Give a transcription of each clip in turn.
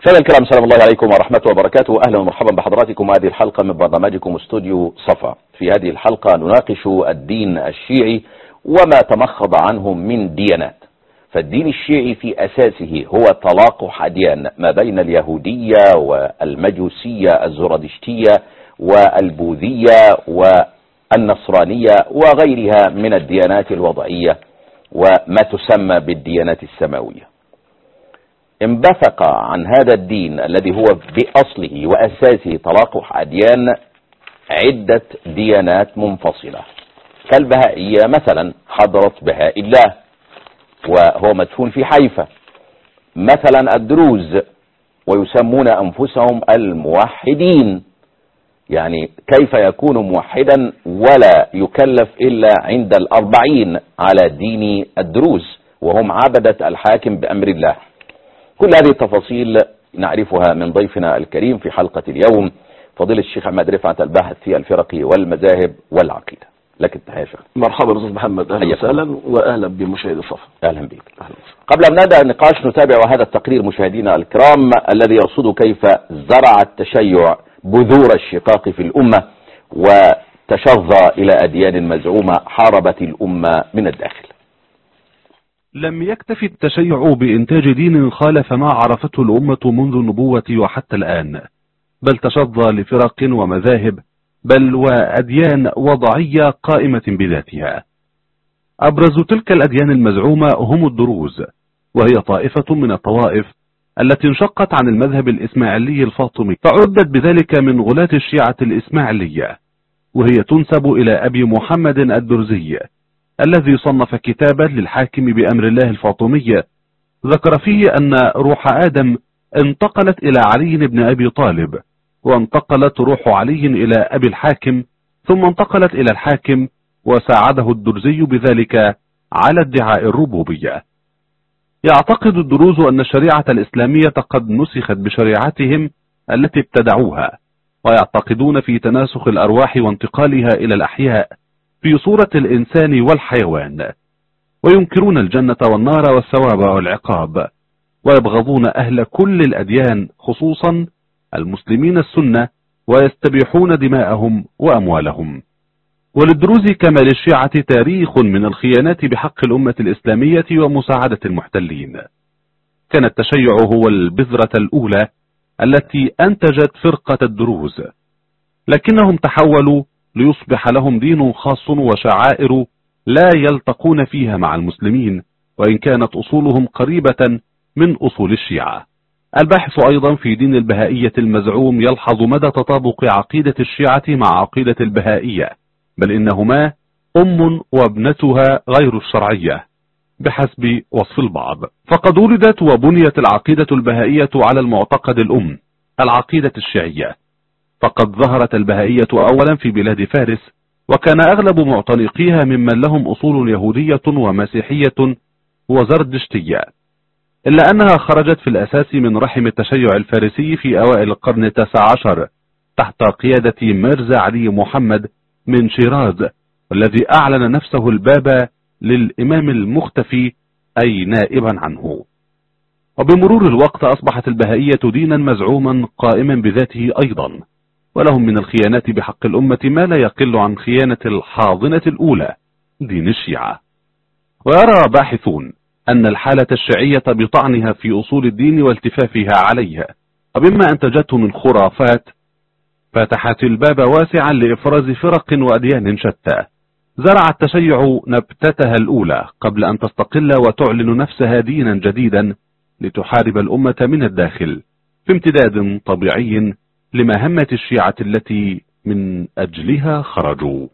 مشاهدينا الكرام سلام الله عليكم ورحمته وبركاته اهلا ومرحبا بحضراتكم هذه الحلقه من برنامجكم استوديو صفا في هذه الحلقه نناقش الدين الشيعي وما تمخض عنه من ديانات فالدين الشيعي في اساسه هو تلاقح اديان ما بين اليهوديه والمجوسيه الزرادشتيه والبوذيه والنصرانيه وغيرها من الديانات الوضعيه وما تسمى بالديانات السماويه انبثق عن هذا الدين الذي هو بأصله وأساسه تلاقح أديان عدة ديانات منفصلة كالبهائية مثلا حضرة بهاء الله وهو مدفون في حيفا مثلا الدروز ويسمون أنفسهم الموحدين يعني كيف يكون موحدا ولا يكلف إلا عند الأربعين على دين الدروز وهم عبدة الحاكم بأمر الله كل هذه التفاصيل نعرفها من ضيفنا الكريم في حلقة اليوم فضيلة الشيخ أحمد رفعت الباحث في الفرق والمذاهب والعقيدة لك التحية شيخ مرحبا استاذ محمد اهلا حياك وسهلا واهلا بمشاهدي الصفا أهلا بك اهلا وسهلا قبل أن نبدأ النقاش نتابع هذا التقرير مشاهدينا الكرام الذي يرصد كيف زرع التشيع بذور الشقاق في الأمة وتشظى إلى أديان مزعومة حاربت الأمة من الداخل لم يكتف التشيع بإنتاج دين خالف ما عرفته الأمة منذ النبوة وحتى الآن بل تشظى لفرق ومذاهب بل وأديان وضعية قائمة بذاتها أبرز تلك الأديان المزعومة هم الدروز وهي طائفة من الطوائف التي انشقت عن المذهب الإسماعيلي الفاطمي فعدت بذلك من غلاة الشيعة الإسماعيلية وهي تنسب إلى أبي محمد الدرزي الذي صنف كتابا للحاكم بأمر الله الفاطمي ذكر فيه أن روح آدم انتقلت إلى علي بن أبي طالب وانتقلت روح علي إلى أبي الحاكم ثم انتقلت إلى الحاكم وساعده الدرزي بذلك على ادعاء الربوبية يعتقد الدروز أن الشريعة الإسلامية قد نسخت بشريعتهم التي ابتدعوها ويعتقدون في تناسخ الأرواح وانتقالها إلى الأحياء في صورة الإنسان والحيوان وينكرون الجنة والنار والثواب والعقاب ويبغضون أهل كل الأديان خصوصا المسلمين السنة ويستبيحون دماءهم وأموالهم وللدروز كما للشيعة تاريخ من الخيانات بحق الأمة الإسلامية ومساعدة المحتلين كان التشيع هو البذرة الأولى التي أنتجت فرقة الدروز لكنهم تحولوا ليصبح لهم دين خاص وشعائر لا يلتقون فيها مع المسلمين وإن كانت أصولهم قريبة من أصول الشيعة الباحث أيضا في دين البهائية المزعوم يلحظ مدى تطابق عقيدة الشيعة مع عقيدة البهائية بل إنهما أم وابنتها غير الشرعية بحسب وصف البعض فقد ولدت وبنيت العقيدة البهائية على المعتقد الأم العقيدة الشيعية فقد ظهرت البهائية أولا في بلاد فارس وكان أغلب معتنقيها ممن لهم أصول يهودية ومسيحية وزردشتية إلا أنها خرجت في الأساس من رحم التشيع الفارسي في أوائل القرن التاسع عشر تحت قيادة ميرزا علي محمد من شيراز والذي أعلن نفسه الباب للإمام المختفي أي نائبا عنه وبمرور الوقت أصبحت البهائية دينا مزعوما قائما بذاته أيضا ولهم من الخيانات بحق الأمة ما لا يقل عن خيانة الحاضنة الأولى دين الشيعة ويرى باحثون أن الحالة الشيعية بطعنها في أصول الدين والتفافها عليها وبما أنتجته من خرافات فتحت الباب واسعا لإفراز فرق وأديان شتى زرع التشيع نبتتها الأولى قبل أن تستقل وتعلن نفسها دينا جديدا لتحارب الأمة من الداخل في امتداد طبيعي لمهمة الشيعة التي من أجلها خرجوا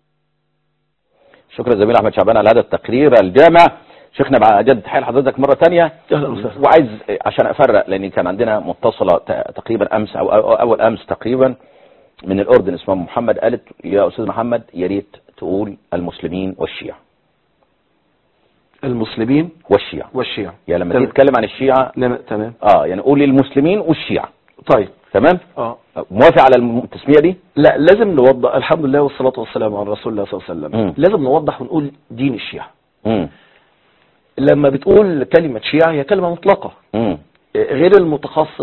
شكرا زميل أحمد شعبان على هذا التقرير الجامع شيخنا بعد جد تحية لحضرتك مرة تانية اهلا وسهلا وعايز عشان أفرق لأن كان عندنا متصلة ت- تقريبا أمس أو أو أول أمس تقريبا من الأردن اسمها محمد قالت يا أستاذ محمد يا ريت تقول المسلمين والشيعة المسلمين والشيعة والشيعة يعني لما تمام. تيجي تتكلم عن الشيعة نعم، تمام اه يعني قول المسلمين والشيعة طيب تمام اه موافق على الم- التسمية دي لا لازم نوضح الحمد لله والصلاة والسلام على رسول الله صلى الله عليه مم. وسلم لازم نوضح ونقول دين الشيعة امم لما بتقول كلمة شيعة هي كلمة مطلقة امم غير المتخصص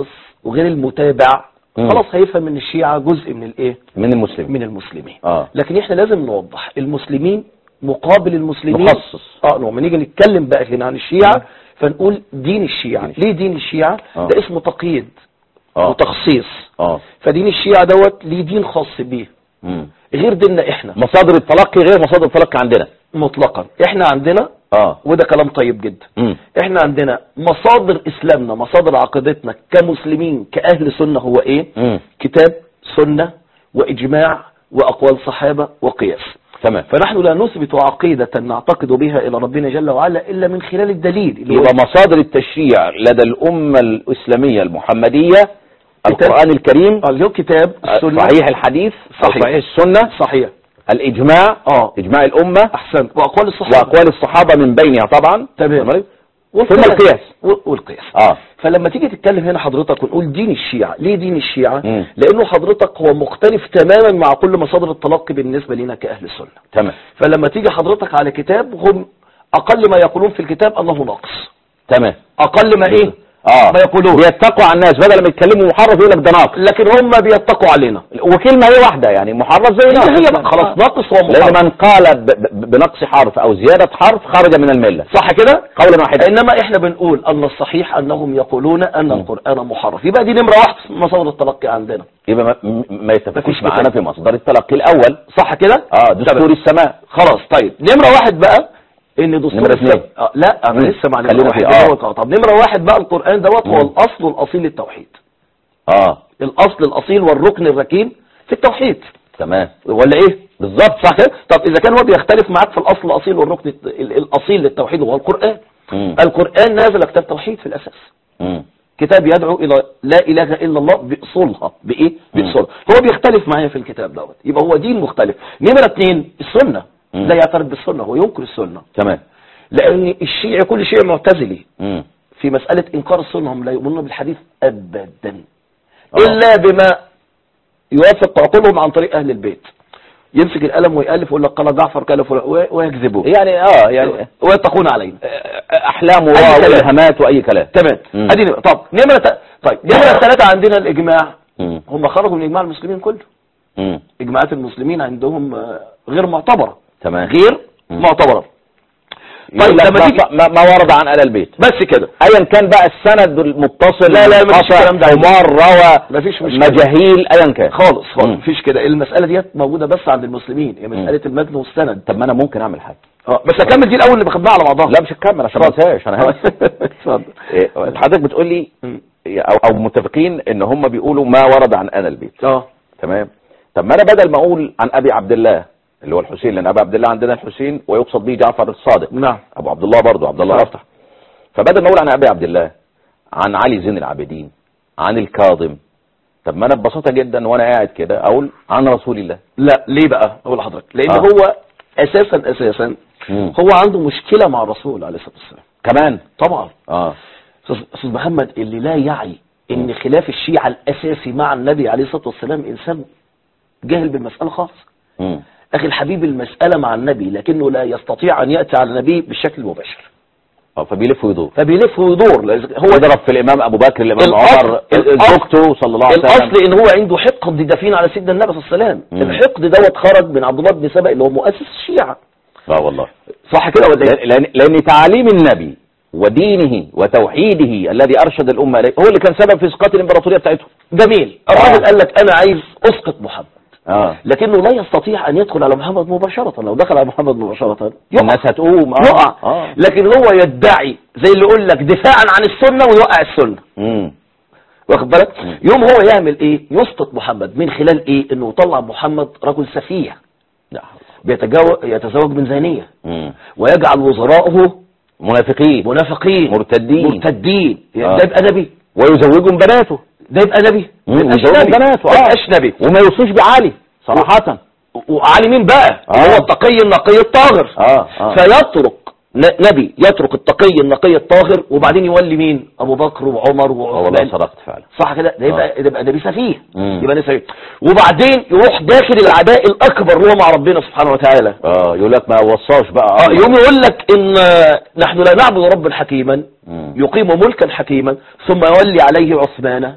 وغير المتابع مم. خلاص هيفهم ان الشيعة جزء من الايه من المسلم من المسلمين اه لكن احنا لازم نوضح المسلمين مقابل المسلمين نخصص. اه لما نيجي نتكلم بقى هنا عن الشيعة فنقول دين الشيعة ليه دين الشيعة آه. ده اسمه تقييد اه وتخصيص اه فدين الشيعة دوت ليه دين خاص بيه مم. غير ديننا احنا مصادر التلقي غير مصادر التلقي عندنا مطلقا احنا عندنا اه وده كلام طيب جدا مم. احنا عندنا مصادر اسلامنا مصادر عقيدتنا كمسلمين كاهل سنة هو ايه مم. كتاب سنة واجماع واقوال صحابة وقياس تمام فنحن لا نثبت عقيدة نعتقد بها إلى ربنا جل وعلا إلا من خلال الدليل اللي هو يبقى مصادر التشريع لدى الأمة الإسلامية المحمدية القرآن الكريم آه، اللي هو كتاب السنة صحيح الحديث أو صحيح. صحيح السنة صحيح الإجماع اه إجماع الأمة أحسنت وأقوال الصحابة وأقوال الصحابة من بينها طبعا تمام. ثم والقياس. القياس و- والقياس اه فلما تيجي تتكلم هنا حضرتك ونقول دين الشيعة ليه دين الشيعة مم. لأنه حضرتك هو مختلف تماما مع كل مصادر التلقي بالنسبة لنا كأهل السنة تمام فلما تيجي حضرتك على كتاب هم أقل ما يقولون في الكتاب أنه ناقص تمام أقل ما إيه اه ما يقولون بيتقوا على الناس بدل ما يتكلموا محرف يقول لك ده ناقص لكن هم بيتقوا علينا وكلمة هي واحدة يعني محرف زي ناقص هي بقى خلاص ناقص هو لأن محرف من قال ب- ب- بنقص حرف أو زيادة حرف خرج من الملة صح كده قولا واحدا انما احنا بنقول ان الصحيح انهم يقولون ان القرآن محرف يبقى دي نمرة واحد في مصادر التلقي عندنا يبقى ما, م- ما يتفقوش مفيش معانا كتاب. في مصدر التلقي الأول صح كده اه دستور السماء خلاص طيب نمرة واحد بقى ان دستور نمرة السماء- اثنين. آه لا انا مم. لسه مع نمرة خلينا واحد في- آه. دوت. آه. طب نمرة واحد بقى القرآن دوت هو مم. الاصل الاصيل للتوحيد اه الاصل الاصيل والركن الركين في التوحيد تمام ولا ايه بالظبط صح كده طب اذا كان هو بيختلف معاك في الاصل الاصيل والركن الت- ال- الاصيل للتوحيد وهو القرآن مم. القرآن نازل كتاب توحيد في الاساس مم. كتاب يدعو الى لا اله الا الله باصولها بايه باصولها هو بيختلف معايا في الكتاب دوت يبقى هو دين مختلف نمره اثنين السنه مم. لا يعترف بالسنه هو ينكر السنه تمام لان الشيعي كل شيء معتزلي مم. في مساله انكار السنه هم لا يؤمنون بالحديث ابدا آه. الا بما يوافق عقولهم عن طريق اهل البيت يمسك القلم ويالف ويقول لك قال جعفر قال فلان و- ويكذبون يعني اه يعني ويتقون علينا احلام أي كلام. والهامات واي كلام تمام مم. ادي نمرة. طب نمره ت- طيب نمره ثلاثه عندنا الاجماع مم. هم خرجوا من اجماع المسلمين كله مم. اجماعات المسلمين عندهم آه، غير معتبرة تمام غير مم. معتبرة يقول طيب لك لما ما, تيجي ما, ما ورد عن آل البيت بس كده ايا كان بقى السند المتصل لا، لا، مفيش منقطع، الكلام ده. حمار روى مفيش مشكلة. مجاهيل ايا كان خالص خالص مم. مفيش كده المسألة ديت موجودة بس عند المسلمين هي مسألة المتن والسند طب ما انا ممكن اعمل حاجه اه بس اكمل دي الاول اللي بخبيها على بعضها لا مش هكمل عشان ما اتفضل. انساش انا هنسى اتفضل إيه، حضرتك بتقول لي مم. او او متفقين ان هم بيقولوا ما ورد عن انا البيت اه تمام طب ما انا بدل ما اقول عن ابي عبد الله اللي هو الحسين لان ابي عبد الله عندنا الحسين ويقصد به جعفر الصادق نعم ابو عبد الله برضه عبد الله صح. رفتح فبدل ما اقول عن ابي عبد الله عن علي زين العابدين عن الكاظم طب ما انا ببساطه جدا وانا قاعد كده اقول عن رسول الله لا ليه بقى اقول لحضرتك لان آه. هو اساسا اساسا مم. هو عنده مشكلة مع الرسول عليه الصلاة والسلام كمان طبعا اه استاذ أستاذ محمد اللي لا يعي ان خلاف الشيعة الاساسي مع النبي عليه الصلاة والسلام انسان جاهل بالمسألة خالص مم. اخي الحبيب المسألة مع النبي لكنه لا يستطيع ان يأتي على النبي بالشكل المباشر اه فبيلف ويدور فبيلف ويدور لأن هو هو ضرب في الامام ابو بكر الامام الأصل- عمر الأصل- زوجته صلى الله عليه وسلم الاصل ان هو عنده حقد دفين على سيدنا النبي صلى الله عليه وسلم مم. الحقد دوت خرج من عبد الله بن سبأ اللي هو مؤسس الشيعة اه والله صح كده ولا إيه؟ لأن, لأن تعاليم النبي ودينه وتوحيده الذي أرشد الأمة إليه هو اللي كان سبب في إسقاط الإمبراطورية بتاعتهم جميل الراجل آه. قال لك انا عايز اسقط محمد آه. لكنه لا يستطيع ان يدخل على محمد مباشرة لو دخل على محمد مباشرة يقع الناس هتقوم آه. يقع آه. لكن هو يدعي زي اللي يقول لك دفاعا عن السنة ويوقع السنة مم. واخد بالك مم. يوم هو يعمل ايه يسقط محمد من خلال ايه انه يطلع محمد رجل سفيه لا. بيتجاوز يتزوج من زانية مم. ويجعل وزراءه منافقين منافقين مرتدين. مرتدين آه. ده يبقى نبي ويزوجهم بناته ده يبقى نبي مم. ما يبقاش يزوجهم نبي بناته ما آه. يبقاش نبي وما يوصوش بعلي صراحة وعلي مين بقى آه. هو التقي النقي الطاهر آه. آه. فيترك ن- نبي يترك التقي النقي الطاهر وبعدين يولي مين ابو بكر وعمر آه والله وعثمان صدقت فعلا صح كده ده يبقى ده يبقى نبي سفيه مم. يبقى نبي سفيه وبعدين يروح داخل العداء الاكبر اللي هو مع ربنا سبحانه وتعالى اه يقول لك ما وصاش بقى اه يوم يقول لك ان نحن لا نعبد ربا حكيما مم. يقيم ملكا حكيما ثم يولي عليه عثمان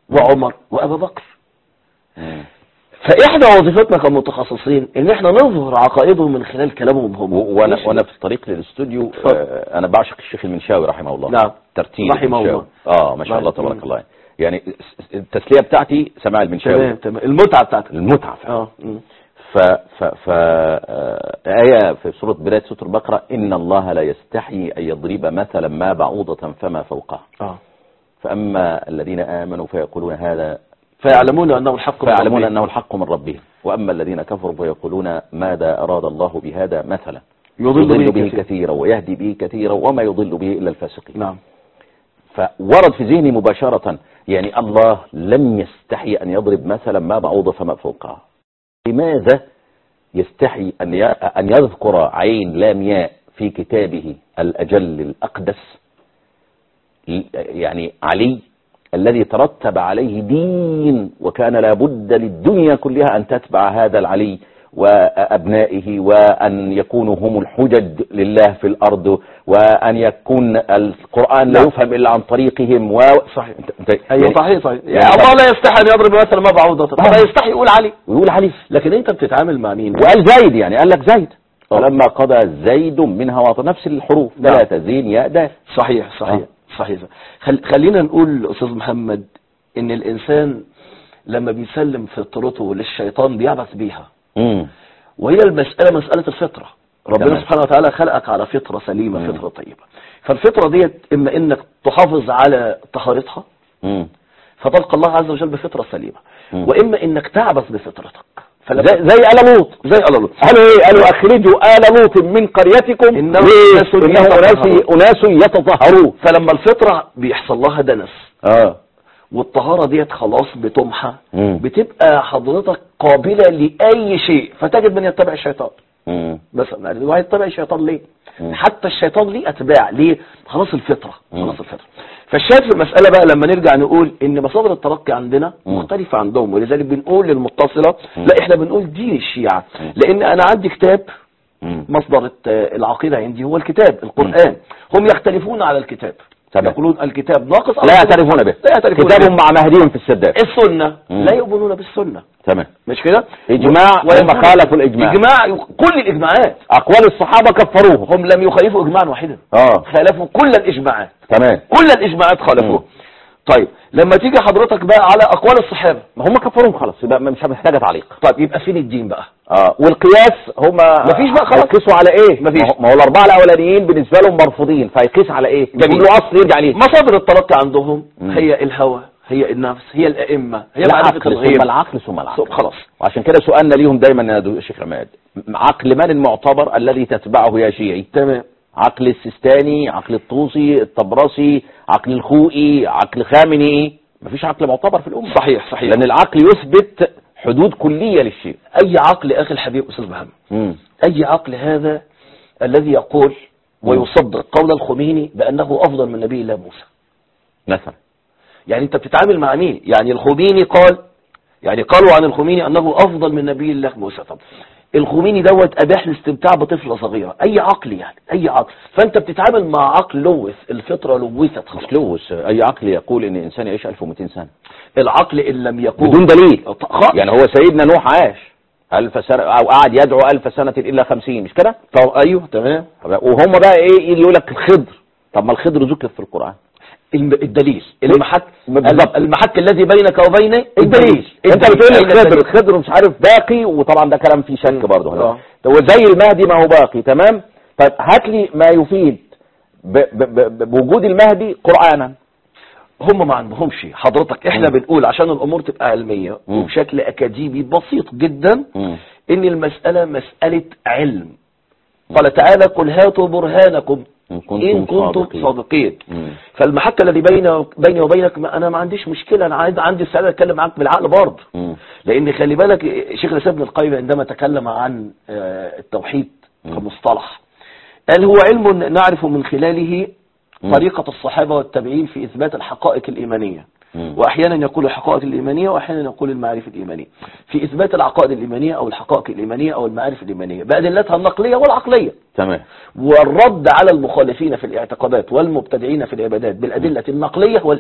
وعمر وابا بكر مم. فاحنا وظيفتنا كمتخصصين ان احنا نظهر عقائدهم من خلال كلامهم هم و- وانا مش- وانا في الطريق للاستوديو اتفضل. آه، انا بعشق الشيخ المنشاوي رحمه الله نعم. ترتيب رحمه المنشاوي. الله. اه ما شاء الله نعم. تبارك الله يعني س- التسليه بتاعتي سماع المنشاوي تمام تمام المتعه بتاعتك المتعه فعلا. اه مم. ف ف ف آه، آية في سورة بداية سورة البقرة إن الله لا يستحي أن يضرب مثلا ما بعوضة فما فوقها اه فأما الذين آمنوا فيقولون هذا فيعلمون انه الحق من فيعلمون ربهم. أنه الحق من ربهم وأما الذين كفروا فيقولون ماذا أراد الله بهذا مثلا يضل به به كثير. كثيرا ويهدي به كثيرا وما يضل به إلا الفاسقين نعم فورد في ذهني مباشرة يعني الله لم يستحي أن يضرب مثلا ما بعوضة فما فوقها لماذا يستحي أن ي- أن يذكر عين لام ياء في كتابه الأجل الأقدس ل- يعني علي الذي ترتب عليه دين وكان لابد للدنيا كلها أن تتبع هذا العلي وأبنائه وأن يكونوا هم الحجج لله في الأرض وأن يكون القرآن لا نعم. يفهم إلا عن طريقهم و... صحيح. انت... انت... ايوه يعني- صحيح صحيح يعني الله لا يستحي ان يضرب مثلا ما بعوضه طب يستحي يقول علي ويقول علي لكن انت بتتعامل مع مين وقال زيد يعني قال لك زيد آه. فلما قضى زيد منها وطن نفس الحروف نعم. ثلاثة زين ياء دال صحيح صحيح آه. صحيح خل... خلينا نقول استاذ محمد ان الانسان لما بيسلم فطرته للشيطان بيعبث بيها مم. وهي المسألة مسألة الفطرة ربنا تمام. سبحانه وتعالى خلقك على فطرة سليمة مم. فطرة طيبة فالفطرة ديت إما إنك تحافظ على طهارتها مم. فتلقى الله عز وجل بفطرة سليمة مم. وإما إنك تعبث بفطرتك فلما زي زي آل لوط زي قال له قالوا ايه قالوا اخرجوا آل لوط من قريتكم إنه ليه؟ أناس انه اناس يتطهرون. اناس يتطهرون فلما الفطرة بيحصل لها دنس اه والطهارة ديت خلاص بتمحى مم. بتبقى حضرتك قابلة لأي شيء فتجد من يتبع الشيطان مم. مثلا يعني الواحد يتبع الشيطان ليه مم. حتى الشيطان ليه اتباع ليه خلاص الفطره مم. خلاص الفطره فالشاهد في المساله بقى لما نرجع نقول ان مصادر التلقي عندنا مم. مختلفه عندهم ولذلك بنقول للمتصله مم. لا احنا بنقول دين الشيعه مم. لان انا عندي كتاب مم. مصدر الت- العقيده عندي هو الكتاب القران هم يختلفون على الكتاب تمام. يقولون الكتاب ناقص أو لا الكتاب- يعترفون به لا يعترفون كتابهم به. مع مهديهم في السداد السنه مم. لا يؤمنون بالسنه تمام مش كده إجماع، هم ويقولون- خالفوا الإجماع. اجماع كل الاجماعات اقوال الصحابة كفروه هم لم يخالفوا اجماعا واحدا اه خالفوا كل الاجماعات تمام كل الاجماعات خالفوه طيب لما تيجي حضرتك بقى على اقوال الصحابه ما هم كفروهم خلاص يبقى مش محتاجة تعليق طيب يبقى فين الدين بقى اه والقياس هم مفيش بقى خلاص. هيقيسوا على ايه مفيش. ما هو- ما هو الاربعه الاولانيين بالنسبه لهم مرفوضين فيقيس على ايه جميل. يقول له اصل يرجع ليه مصادر التلقي عندهم مم. هي الهوى هي النفس هي الائمه هي معرفه العقل الغيب ثم العقل ثم العقل خلاص وعشان كده سؤالنا ليهم دايما يا دو- شيخ عماد عقل من المعتبر الذي تتبعه يا شيعي تمام عقل السيستاني عقل الطوسي الطبرسي عقل الخوئي عقل خامنئي مفيش عقل معتبر في الامه صحيح صحيح لان العقل يثبت حدود كليه للشيء اي عقل اخي الحبيب استاذ محمد مم. اي عقل هذا الذي يقول ويصدق قول الخميني بانه افضل من نبي الله موسى مثلا يعني انت بتتعامل مع مين يعني الخميني قال يعني قالوا عن الخميني انه افضل من نبي الله موسى طب الخميني دوت اباح الاستمتاع بطفله صغيره اي عقل يعني اي عقل فانت بتتعامل مع عقل لوث الفطره لوثت خلاص مش لوث اي عقل يقول ان الانسان يعيش 1200 سنه العقل ان لم يكون بدون دليل خالص. يعني هو سيدنا نوح عاش ألف سنة أو قعد يدعو ألف سنة إلا خمسين مش كده؟ طب ايوه تمام وهم بقى إيه يجي يقول لك الخضر طب ما الخضر ذكر في القرآن الم- الدليل المحك بالظبط. المحك الذي بينك وبينه الدليل انت بتقول أين الخضر الدليل؟ الخضر مش عارف باقي وطبعا ده كلام فيه شك مم. برضه هذا آه. هو زي المهدي ما هو باقي تمام طيب هات لي ما يفيد ب- ب- ب- بوجود المهدي قرآنا هم ما عندهمش حضرتك احنا مم. بنقول عشان الامور تبقى علميه مم. وبشكل اكاديمي بسيط جدا ان المساله مساله علم قال تعالى قل هاتوا برهانكم إن كنتم ان كنتم صادقين. صادقين مم. فالمحك الذي بيني بيني وبينك ما انا ما عنديش مشكله انا عندي عندي استعداد اتكلم معاك بالعقل برضه مم. لان خلي بالك شيخ الاسلام ابن القيم عندما تكلم عن آه، التوحيد مم. كمصطلح قال هو علم نعرف من خلاله مم. طريقة الصحابة والتابعين في إثبات الحقائق الإيمانية مم. وأحيانا يقول الحقائق الإيمانية وأحيانا يقول المعارف الإيمانية في إثبات العقائد الإيمانية أو الحقائق الإيمانية أو المعارف الإيمانية بأدلتها النقلية والعقلية تمام والرد على المخالفين في الاعتقادات والمبتدعين في العبادات بالأدلة النقلية والإيه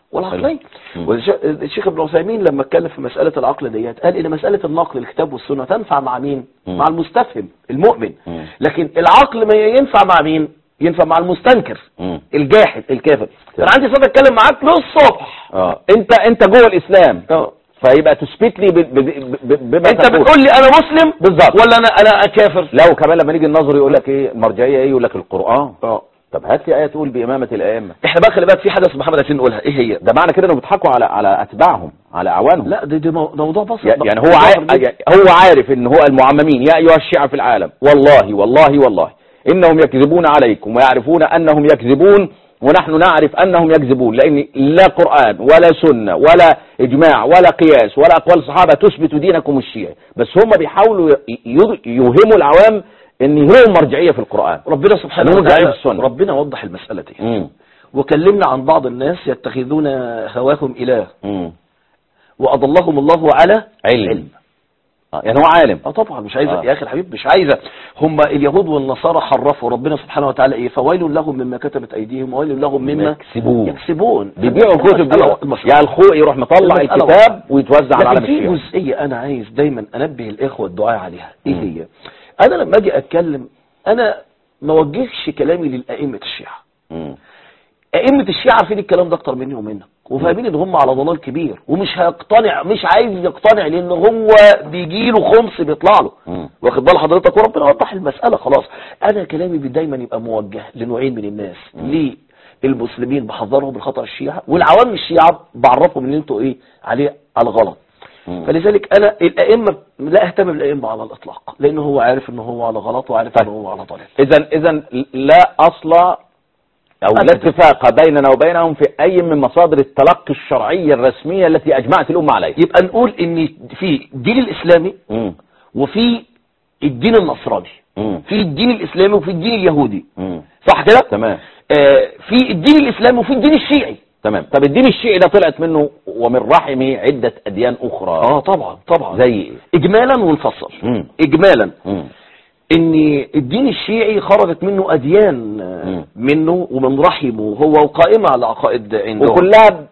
والعقليه مم. والش- الشيخ ابن عثيمين لما اتكلم في مساله العقل ديت قال ان مساله النقل الكتاب والسنه تنفع مع مين مم. مع المستفهم المؤمن مم. لكن العقل ما ينفع مع مين ينفع مع المستنكر مم. الجاحد الكافر انا عندي صوت اتكلم معاك للصبح اه انت انت جوه الاسلام اه فيبقى تثبت لي ب- ب- ب- بما انت تقول. بتقول لي انا مسلم بالظبط. ولا انا انا كافر لو كمان لما نيجي النظر يقول لك ايه المرجعيه ايه يقول لك القران اه طب هات لي ايه تقول بامامه الائمه احنا بقى خلي بالك في حدث محمد عايزين نقولها ايه هي ده معنى كده انهم بيضحكوا على على اتباعهم على اعوانهم لا ده, ده مو- ده موضوع بسيط يعني يعني هو موضوع عارف بسيط. هو عارف ان هو المعممين يا ايها الشيعة في العالم والله والله والله انهم يكذبون عليكم ويعرفون انهم يكذبون ونحن نعرف انهم يكذبون لان لا قرآن ولا سنة ولا اجماع ولا قياس ولا اقوال الصحابة تثبت دينكم الشيعي بس هم بيحاولوا ي- ي- يوهموا العوام ان لهم مرجعية في القرآن ربنا سبحانه نرجع وتعالى إلى السنة. ربنا وضح المسألة دي مم. وكلمنا عن بعض الناس يتخذون هواهم إله مم. وأضلهم الله على علم آه، يعني هو عالم اه طبعا مش عايزه آه. يا اخي الحبيب مش عايزه هم اليهود والنصارى حرفوا ربنا سبحانه وتعالى ايه فويل لهم مما كتبت ايديهم وويل لهم مما يكسبون. يكسبون بيبيعوا الكتب دي المسألة المشروع. يعني الخوء يروح مطلع المسألة الكتاب ويتوزع على لكن العالم في الشيعي جزئيه انا عايز دايما انبه الاخوه الدعاء عليها ايه مم. هي انا لما اجي اتكلم انا ما وجهش كلامي للائمه الشيعه مم. ائمه الشيعه عارفين الكلام ده اكتر مني ومنك وفاهمين ان هم على ضلال كبير ومش هيقتنع مش عايز يقتنع لان هو بيجي له خمس بيطلع له مم. واخد بال حضرتك وربنا وضح المساله خلاص انا كلامي بي- دايما يبقى موجه لنوعين من الناس للمسلمين بحذرهم من خطر الشيعه والعوام الشيعه بعرفهم ان انتوا ايه عليه على غلط مم. فلذلك انا الائمه لا اهتم بالائمه على الاطلاق لان هو عارف ان هو على غلط وعارف ان طيب. هو على ضلال اذا اذا لا اصل او لا أبداً. اتفاق بيننا وبينهم في اي من مصادر التلقي الشرعيه الرسميه التي اجمعت الامه عليها يبقى نقول ان في الدين الاسلامي مم. وفي الدين النصراني مم. في الدين الاسلامي وفي الدين اليهودي مم. صح كده تمام آه في الدين الاسلامي وفي الدين الشيعي تمام طب الدين الشيعي ده طلعت منه ومن رحمه عده اديان اخرى اه طبعا طبعا زي ايه اجمالا ونفصل مم. اجمالا مم. ان الدين الشيعي خرجت منه اديان آه، مم. منه ومن رحمه هو وقائمه على عقائد عندهم وكلها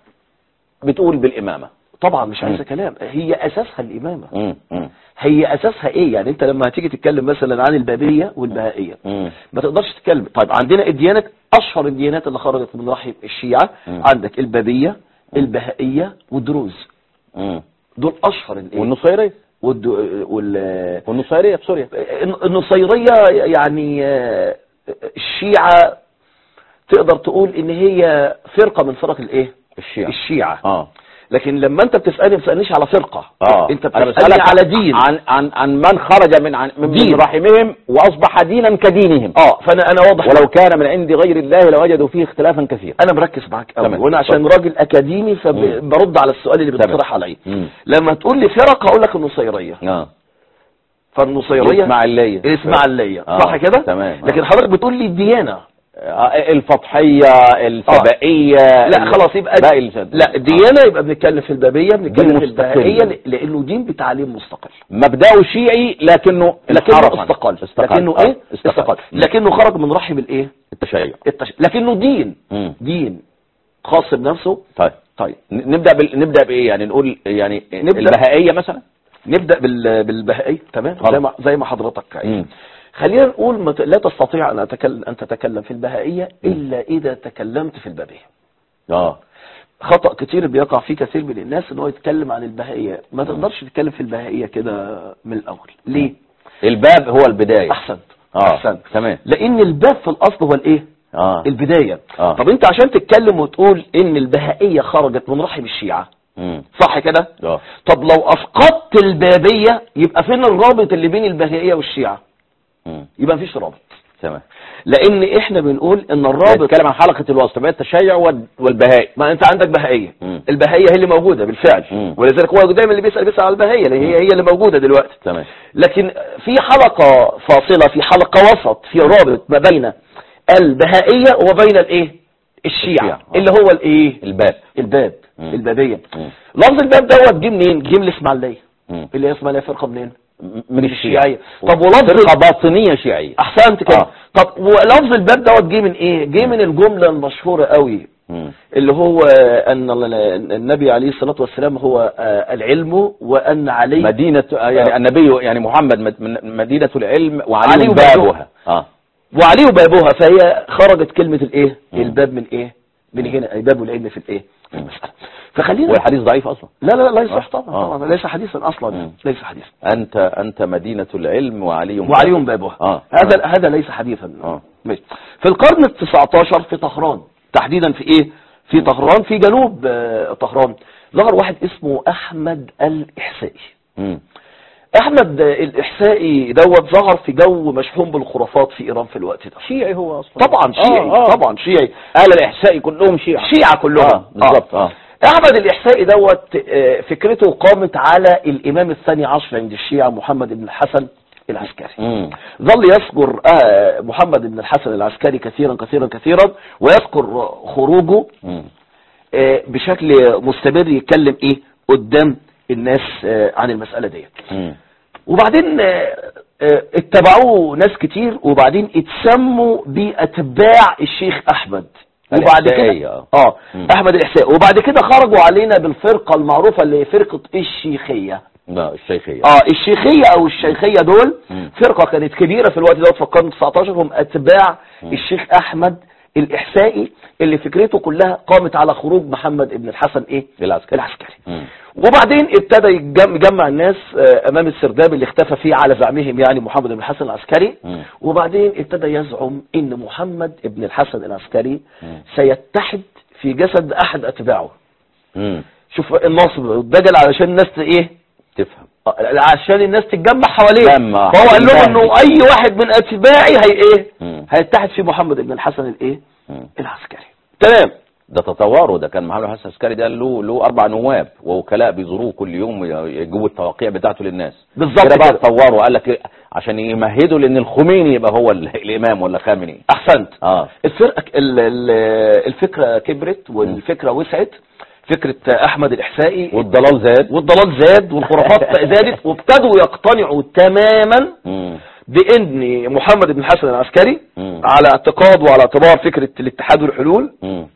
بتقول بالامامه طبعا مش عايزه مم. كلام هي اساسها الامامه مم. مم. هي اساسها ايه يعني انت لما هتيجي تتكلم مثلا عن البابيه والبهائيه مم. ما تقدرش تتكلم طيب عندنا الديانات اشهر الديانات اللي خرجت من رحم الشيعة مم. عندك البابية البهائية والدروز مم. دول اشهر الايه والنصيريه والد... وال... والنصيريه في سوريا النصيرية يعني آه، الشيعة تقدر تقول ان هي فرقة من فرق الايه الشيعة الشيعة اه لكن لما انت بتسألني ما بتسألنيش على فرقة اه انت أنا بتسألني بسألك على دين عن عن عن من خرج من عن من, دين. من رحمهم واصبح دينا كدينهم اه فانا انا واضح ولو كان من عند غير الله لوجدوا فيه اختلافا كثيرا انا مركز معاك قوي تمام. وانا عشان راجل اكاديمي مم. فبرد على السؤال اللي تمام. بتطرح عليا مم. لما تقول لي فرق هقول لك النصيريه اه فالنصيريه الاسماعيليه الاسماعيليه آه. صح كده تمام. آه. لكن حضرتك بتقول لي الديانه آه، الفضحيه السبائيه لا خلاص يبقى باقي الجد. لا الديانه يبقى بنتكلم في البابيه بنتكلم دين في مستقل. البهائيه ل- لانه دين بتعليم مستقل مبدأه شيعي لكنه لكنه انحرف عنه. استقل استقل لكنه آه، ايه استقل مم. لكنه خرج من رحم الايه التشيع التش... لكنه دين مم. دين خاص بنفسه طيب طيب ن- نبدا بال... نبدا بايه يعني نقول يعني نبدأ. البهائيه مثلا نبدا بال... بالبهائيه تمام خلاص. زي ما زي ما حضرتك عايز مم. خلينا نقول ما ت- لا تستطيع ان أتكلم ان تتكلم في البهائيه الا اذا تكلمت في البابيه اه خطأ كتير بيقع فيه كثير من الناس ان هو يتكلم عن البهائيه ما تقدرش تتكلم في البهائيه كده من الاول ليه الباب هو البدايه احسنت اه احسنت تمام لان الباب في الاصل هو الايه اه البدايه آه. طب انت عشان تتكلم وتقول ان البهائيه خرجت من رحم الشيعه مم. صح كده اه طب لو اسقطت البابيه يبقى فين الرابط اللي بين البهائيه والشيعه مم. يبقى مفيش رابط تمام لان احنا بنقول ان الرابط بنتكلم عن حلقه الوسط بين التشيع وال- والبهائي ما انت عندك بهائيه مم. البهائيه هي اللي موجوده بالفعل مم. ولذلك هو دايما اللي بيسال بيسال على البهائيه لان هي هي اللي موجوده دلوقتي تمام لكن في حلقه فاصله في حلقه وسط في رابط ما بين البهائيه وبين الايه الشيعه الشيعة. آه. اللي هو الايه الباب الباب مم. البابيه مم. لفظ الباب دوت جه منين جه من الاسماعيليه مم. اللي هي اسماعيليه فرقه منين م- من الشيعة الشيعيه طب ولفظ فرقه باطنيه شيعيه احسنت كده آه. طب ولفظ الباب دوت جه من ايه جه من الجمله المشهوره قوي مم. اللي هو أن النبي عليه الصلاة والسلام هو آه، العلم وأن عليه مدينة آه، يعني آه. النبي يعني محمد مد- من- مدينة العلم وعلي علي بابها وبابها. اه وعليه بابها فهي خرجت كلمة الايه مم. الباب من ايه من هنا أي باب العلم في الايه في المسألة فخلينا والحديث ضعيف اصلا لا لا لا لا يصح آه. طبعا آه. طبعا ليس حديثا اصلا مم. ليس حديثا انت انت مدينة العلم وعلي وعلي بابها اه هذا هذا ليس حديثا آه. ماشي في القرن ال 19 في طهران تحديدا في ايه في طهران في جنوب آه، طهران ظهر واحد اسمه احمد الاحسائي مم. احمد آه، الاحسائي دوت ظهر في جو مشحون بالخرافات في ايران في الوقت ده شيعي هو اصلا طبعا شيعي آه، آه. طبعا شيعي اهل الاحساء كلهم شيعة شيعة كلهم اه بالظبط اه احمد الاحسائي دوت آه، فكرته قامت على الامام الثاني عشر عند الشيعة محمد بن الحسن العسكري مم. ظل يذكر آه، محمد بن الحسن العسكري كثيرا كثيرا كثيرا ويذكر خروجه مم. آه، بشكل مستمر يتكلم ايه قدام الناس آه، عن المسألة ديت مم. وبعدين آه، آه، اتبعوه ناس كتير وبعدين اتسموا باتباع الشيخ احمد وبعد الإحسائي، كده آه. اه مم. احمد الاحساء وبعد كده خرجوا علينا بالفرقة المعروفة اللي هي فرقة الشيخية لا الشيخية اه الشيخية او الشيخية دول مم. فرقة كانت كبيرة في الوقت دوت في القرن 19 هم اتباع مم. الشيخ احمد الاحسائي اللي فكرته كلها قامت على خروج محمد ابن الحسن ايه العسكري العسكري مم. وبعدين ابتدى يجم- يجمع الناس آه، امام السرداب اللي اختفى فيه على زعمهم يعني محمد بن الحسن العسكري مم. وبعدين ابتدى يزعم ان محمد بن الحسن العسكري مم. سيتحد في جسد احد اتباعه مم. شوف النصب والدجل علشان الناس ت- ايه تفهم آه، عشان الناس تتجمع حواليه جمع فهو قال لهم حواليه. انه اي واحد من اتباعي هي ايه مم. هيتحد في محمد بن الحسن الايه مم. العسكري تمام ده تطوره ده كان محمد حسن العسكري ده له له اربع نواب ووكلاء بيزوروه كل يوم يجيبوا التوقيع بتاعته للناس بالظبط كده بقى كده. اتطوروا قال لك إيه؟ عشان يمهدوا لان الخميني يبقى هو ال- الامام ولا خامنئي احسنت اه الفرقة ال- ال- الفكرة كبرت والفكرة وسعت فكرة احمد الاحسائي والضلال زاد والضلال زاد والخرافات زادت وابتدوا يقتنعوا تماما مم. بان محمد بن الحسن العسكري مم. على اعتقاد وعلى اعتبار فكرة الاتحاد والحلول مم.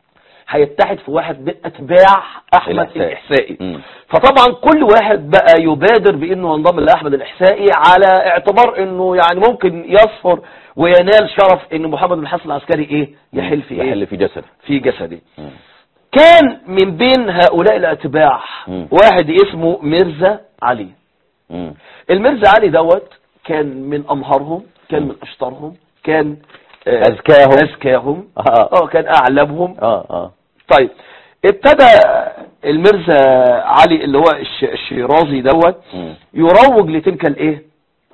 هيتحد في واحد من اتباع احمد الإحسائي. الاحسائي مم. فطبعا كل واحد بقى يبادر بانه ينضم لاحمد الاحسائي على اعتبار انه يعني ممكن يصفر وينال شرف ان محمد بن الحسن العسكري ايه يحل في ايه يحل في جسده في جسده مم. كان من بين هؤلاء الاتباع مم. واحد اسمه مرزا علي مم. المرزا علي دوت كان من امهرهم كان من اشطرهم كان آه، أذكاهم. اذكاهم اه اه كان اعلمهم اه اه طيب ابتدى المرزا علي اللي هو الش- الشيرازي دوت مم. يروج لتلك الايه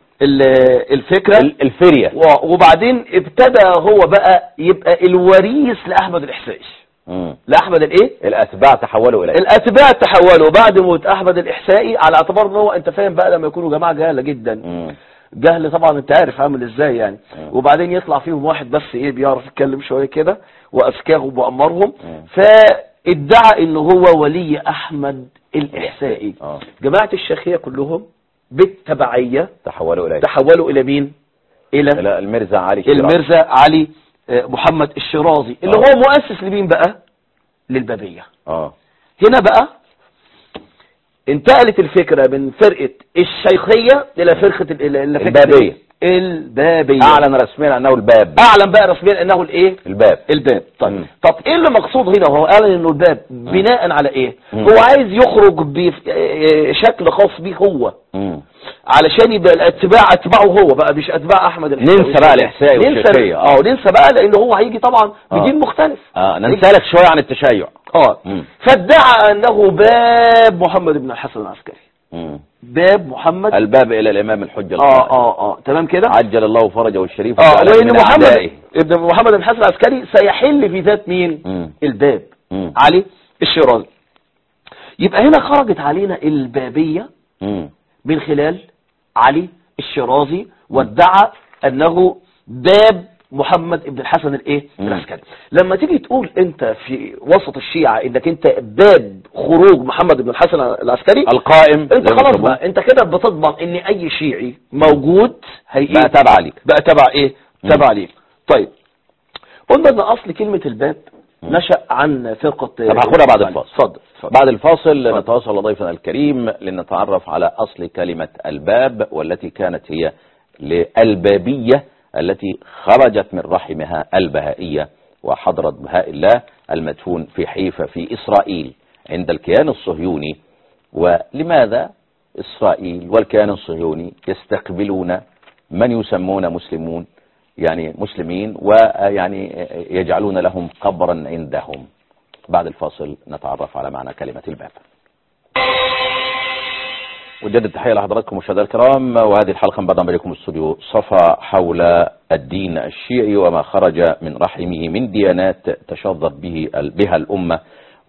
ال- الفكرة ال- الفرية و- وبعدين ابتدى هو بقى يبقى الوريث لأحمد الإحسائي مم. لأحمد الايه الاتباع تحولوا اليه الاتباع تحولوا بعد موت احمد الاحسائي على اعتبار ان هو انت فاهم بقى لما يكونوا جماعه جهله جدا مم. جهل طبعا انت عارف عامل ازاي يعني مم. وبعدين يطلع فيهم واحد بس ايه بيعرف يتكلم شويه كده واذكاهم وامرهم مم. فادعى ان هو ولي احمد الاحسائي اه جماعه الشيخيه كلهم بالتبعيه تحولوا اليه تحولوا الى مين الى لا المرزا علي الشيرازي. المرزا علي آه، محمد الشيرازي اللي آه. هو مؤسس لمين بقى للبابيه اه هنا بقى انتقلت الفكرة من فرقة الشيخية إلى فرقة ال- إلى إلى فكرة البابية. إيه؟ البابية اعلن رسميا انه الباب أعلن بقى رسميا أنه الإيه الباب الباب طيب مم. طب إيه اللي مقصود هنا هو أعلن أنه الباب بناء على إيه مم. هو عايز يخرج بشكل خاص بيه هو مم. علشان يبقى الاتباع اتباعه هو بقى مش اتباع احمد الحسين ننسى بقى الإحسائي ننسى والشيخية. آه. اه ننسى بقى لان هو هيجي طبعا آه. بدين مختلف اه ننسالك شويه عن التشيع اه مم. فادعى انه باب محمد بن الحسن العسكري مم. باب محمد الباب الى الامام الحجه اه القائم. اه اه تمام كده عجل الله فرجه الشريف اه وجعله وان من محمد أعدائه. ابن محمد بن الحسن العسكري سيحل في ذات مين مم. الباب مم. علي الشيرازي يبقى هنا خرجت علينا البابية مم. من خلال علي الشيرازي وادعى انه باب محمد بن الحسن الايه مم. العسكري لما تيجي تقول انت في وسط الشيعة انك انت باب خروج محمد بن الحسن العسكري القائم انت زي ما خلاص بيسموه. بقى انت كده بتضمن ان اي شيعي موجود هي بقى تابع ليك بقى تبع ايه مم. تبع ليك طيب قلنا ان اصل كلمة الباب نشأ عن فرقة طب هاخدها بعد الفاصل اتفضل اتفضل. بعد الفاصل اتفضل. نتواصل ضيفنا الكريم لنتعرف على أصل كلمة الباب والتي كانت هي للبابية التي خرجت من رحمها البهائية وحضرت بهاء الله المدفون في حيفا في إسرائيل عند الكيان الصهيوني ولماذا إسرائيل والكيان الصهيوني يستقبلون من يسمون مسلمون يعني مسلمين ويعني يجعلون لهم قبرا عندهم بعد الفاصل نتعرف على معنى كلمة الباب وجدد تحية لحضراتكم مشاهدينا الكرام وهذه الحلقة من برنامجكم استوديو صفا حول الدين الشيعي وما خرج من رحمه من ديانات تشظت به بها الأمة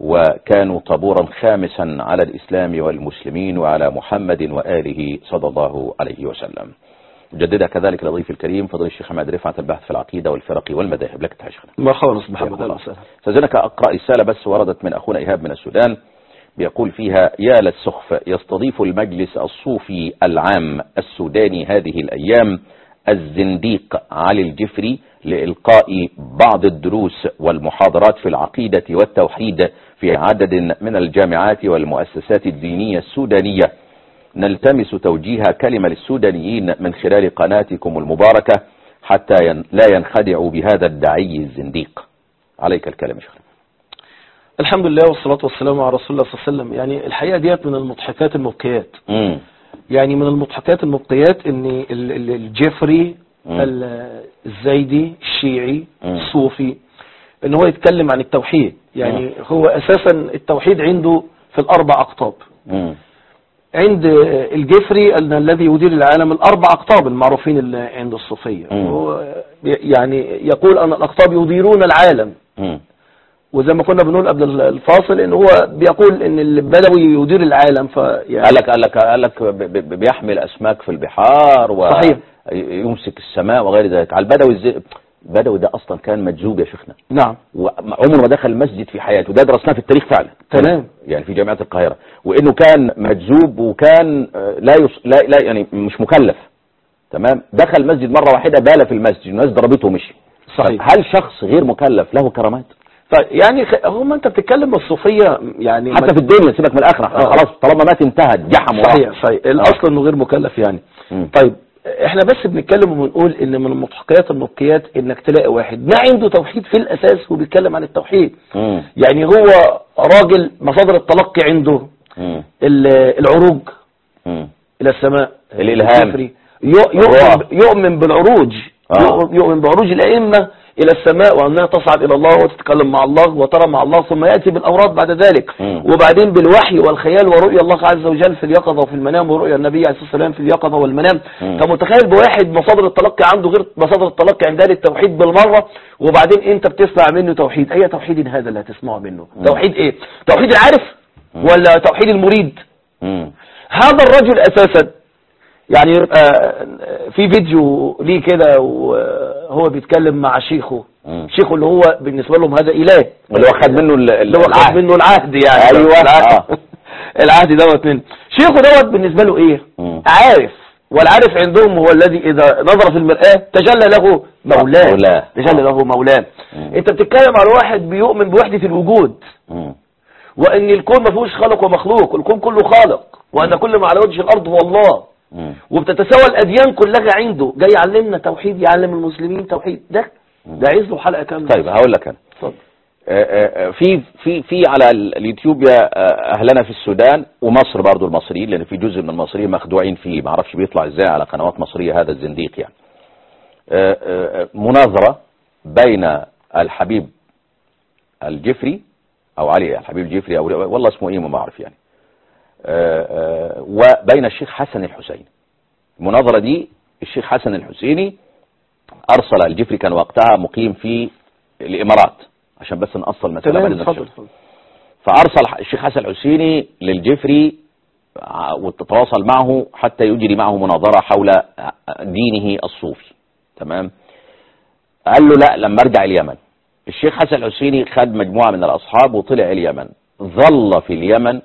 وكانوا طابورا خامسا على الإسلام والمسلمين وعلى محمد وآله صلى الله عليه وسلم مجددا كذلك لضيف الكريم فضل الشيخ حماد رفعت البحث في العقيدة والفرق والمذاهب لك تحية شيخنا مرحبا أستاذ محمد حياكم أهلا الله. وسهلا استاذنك اقرا رساله بس وردت من اخونا ايهاب من السودان بيقول فيها يا للسخف يستضيف المجلس الصوفي العام السوداني هذه الايام الزنديق علي الجفري لإلقاء بعض الدروس والمحاضرات في العقيدة والتوحيد في عدد من الجامعات والمؤسسات الدينية السودانية نلتمس توجيه كلمة للسودانيين من خلال قناتكم المباركة حتى ين- لا ينخدعوا بهذا الدعي الزنديق عليك الكلام يا شيخ الحمد لله والصلاة والسلام على رسول الله صلى الله عليه وسلم يعني الحقيقة ديت من المضحكات المبكيات مم. يعني من المضحكات المبقيات ان ال- ال- الجيفري مم. ال- الزيدي الشيعي مم. الصوفي ان هو يتكلم عن التوحيد يعني هو اساسا التوحيد عنده في الاربع اقطاب مم. عند الجفري أن الذي يدير العالم الاربع اقطاب المعروفين اللي عند الصوفيه مم. هو يعني يقول ان الاقطاب يديرون العالم مم. وزي ما كنا بنقول قبل الفاصل ان هو بيقول ان البدوي يدير العالم فيعني قال لك قال لك قال لك ب- ب- بيحمل اسماك في البحار صحيح. ويمسك السماء وغير ذلك على البدوي ازاي البدوي ده اصلا كان مجذوب يا شيخنا نعم وعمره ما دخل مسجد في حياته ده درسناه في التاريخ فعلا تمام. يعني في جامعة القاهرة وانه كان مجذوب وكان آه، لا, يص... لا لا يعني مش مكلف تمام دخل مسجد مرة واحدة بال في المسجد الناس ضربته ومشي صحيح. طب هل شخص غير مكلف له كرامات طيب يعني خ- هم انت بتتكلم الصوفيه يعني حتى في الدنيا سيبك من الاخره آه. خلاص طالما مات انتهت جحم وراح. صحيح صحيح الاصل انه غير مكلف يعني مم. طيب احنا بس بنتكلم وبنقول ان من المضحكات المبكيات انك تلاقي واحد ما عنده توحيد في الاساس وبيتكلم عن التوحيد مم. يعني هو راجل مصادر التلقي عنده مم. ال- العروج مم. الى السماء الإلهام. الجفري. يؤ- يؤمن, يؤمن بالعروج آه. يؤمن- يؤمن بعروج الائمه الى السماء وانها تصعد الى الله وتتكلم مع الله وترى مع الله ثم ياتي بالاوراد بعد ذلك مم. وبعدين بالوحي والخيال ورؤيا الله عز وجل في اليقظه وفي المنام ورؤيا النبي عليه الصلاه والسلام في اليقظه والمنام مم. فمتخيل بواحد مصادر التلقي عنده غير مصادر التلقي عند اهل التوحيد بالمره وبعدين انت بتسمع منه توحيد اي توحيد هذا اللي هتسمعه منه مم. توحيد ايه توحيد العارف مم. ولا توحيد المريد مم. هذا الرجل اساسا يعني آه، في فيديو ليه كده وهو بيتكلم مع شيخه مم. شيخه اللي هو بالنسبه لهم هذا اله اللي هو خد منه ال- ال- اللي هو خد العهد. منه العهد يعني أيوة، العهد, آه. العهد دوت منه شيخه دوت بالنسبه له ايه مم. عارف والعارف عندهم هو الذي اذا نظر في المرآة تجلى له مولاه مولاه. تجلى آه. له مولاه مم. انت بتتكلم على واحد بيؤمن بوحدة الوجود مم. وان الكون ما فيهوش خالق ومخلوق الكون كله خالق وان كل ما على وجه الارض هو الله مم. وبتتساوى الاديان كلها عنده جاي يعلمنا توحيد يعلم المسلمين توحيد ده ده عايز له حلقه كامله طيب هقول لك انا اتفضل آه، آه، في في في على ال- اليوتيوب يا آه، اهلنا في السودان ومصر برضو المصريين لان في جزء من المصريين مخدوعين فيه ما اعرفش بيطلع ازاي على قنوات مصريه هذا الزنديق يعني آه، آه، آه، مناظره بين الحبيب الجفري او علي الحبيب الجفري او والله اسمه ايه ما اعرف يعني آه، آه، وبين الشيخ حسن الحسين المناظره دي الشيخ حسن الحسيني ارسل الجفري كان وقتها مقيم في الامارات عشان بس نأصل مسألة تمام بعد اتفضل نفسه. اتفضل. فأرسل الشيخ حسن الحسيني للجفري ع- وتتواصل معه حتى يجري معه مناظرة حول دينه الصوفي تمام قال له لا لما ارجع اليمن الشيخ حسن الحسيني خد مجموعة من الأصحاب وطلع اليمن ظل في اليمن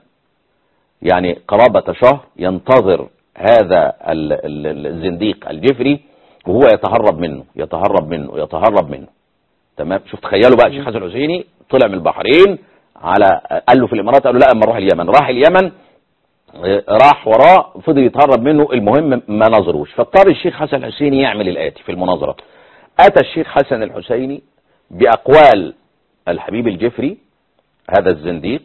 يعني قرابة شهر ينتظر هذا ال- ال- الزنديق الجفري وهو يتهرب منه يتهرب منه يتهرب منه تمام شوف تخيلوا بقى الشيخ حسن الحسيني طلع من البحرين على قال له في الامارات قال له لا اما نروح اليمن راح اليمن آه، راح وراه فضل يتهرب منه المهم ما نظروش فاضطر الشيخ حسن الحسيني يعمل الاتي في المناظره اتى الشيخ حسن الحسيني باقوال الحبيب الجفري هذا الزنديق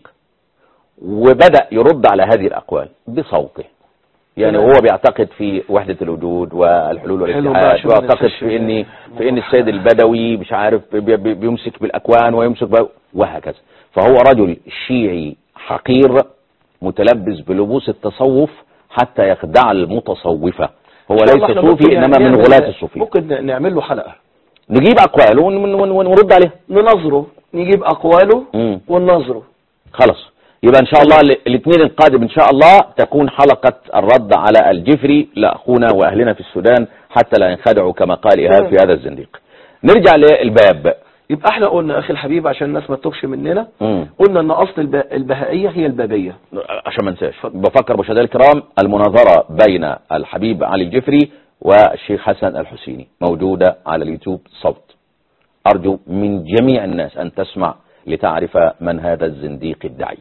وبدأ يرد على هذه الأقوال بصوته يعني تمام. هو بيعتقد في وحدة الوجود والحلول حلو بقى والاتحاد عشان ما ويعتقد ننساش في ان في ان السيد البدوي مش عارف بي- بي- بيمسك بالاكوان ويمسك ب- وهكذا فهو رجل شيعي حقير متلبس بلبوس التصوف حتى يخدع المتصوفة هو إن شاء الله ليس إحنا صوفي ممكن انما من نعمل- غلاة الصوفية ممكن نعمل له حلقة نجيب اقواله ون- ون- ون- ونرد عليها ننظره نجيب أقواله مم. وننظره خلاص يبقى ان شاء الله ال- الاثنين القادم ان شاء الله تكون حلقة الرد على الجفري لاخونا واهلنا في السودان حتى لا ينخدعوا كما قال ايهاب تمام. في هذا الزنديق نرجع للباب يبقى احنا قلنا أخي الحبيب عشان الناس ما تتوهش مننا مم. قلنا أن أصل الب- البهائية هي البابية عشان ما انساش بفكر مشاهدينا الكرام المناظرة بين الحبيب علي الجفري والشيخ حسن الحسيني موجودة على اليوتيوب صوت ارجو من جميع الناس ان تسمع لتعرف من هذا الزنديق الدعي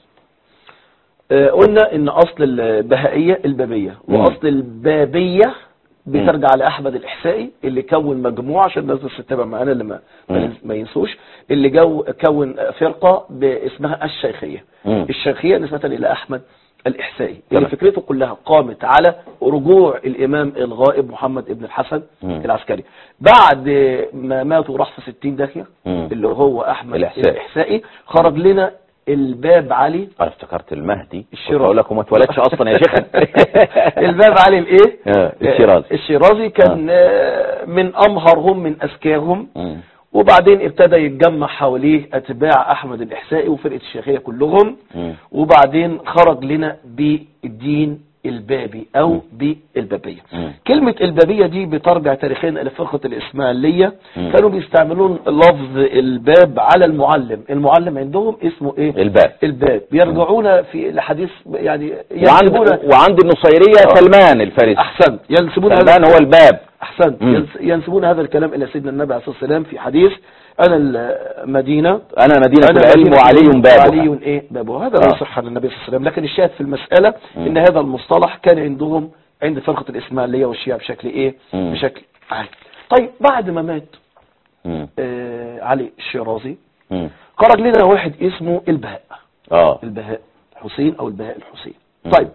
آه، قلنا ان اصل البهائية البابية مم. واصل البابية بترجع لاحمد الاحسائي اللي كون مجموعة عشان الناس بس تتابع معانا اللي ما, ما مم. ينس- ما ينسوش اللي جو كون فرقة باسمها الشيخية مم. الشيخية نسبة الى احمد الاحسائي تمام. اللي فكرته كلها قامت على رجوع الامام الغائب محمد ابن الحسن مم. العسكري بعد ما مات وراح في 60 داهية مم. اللي هو احمد الإحسائي. الاحسائي خرج لنا الباب علي انا افتكرت المهدي الشيرازي. اقول لكم ما اتولدش اصلا يا شيخ الباب علي الايه آه، الشيرازي. الشيرازي كان آه، من امهرهم من اذكاهم مم. وبعدين ابتدى يتجمع حواليه اتباع احمد الاحسائي وفرقه الشيخيه كلهم مم. وبعدين خرج لنا بالدين البابي او بالبابيه مم. كلمه البابيه دي بترجع تاريخيا الى فرقه الاسماعيليه مم. كانوا بيستعملون لفظ الباب على المعلم المعلم عندهم اسمه ايه الباب الباب بيرجعون في الحديث يعني وعند ينسبون وعند النصيرية آه. سلمان الفارسي احسن ينسبون هذا سلمان هو الباب احسن مم. ينس- ينسبون هذا الكلام الى سيدنا النبي عليه الصلاه والسلام في حديث انا المدينه انا مدينة أنا العلم مدينة وعلي العلم بابها وعلي ايه بابه هذا لا آه. يصح عن النبي صلى الله عليه وسلم لكن الشاهد في المساله مم. ان هذا المصطلح كان عندهم عند فرقه الاسماعيليه والشيعه بشكل ايه مم. بشكل عام طيب بعد ما مات مم. آه علي الشيرازي مم. خرج لنا واحد اسمه البهاء اه البهاء حسين او البهاء الحسين مم. طيب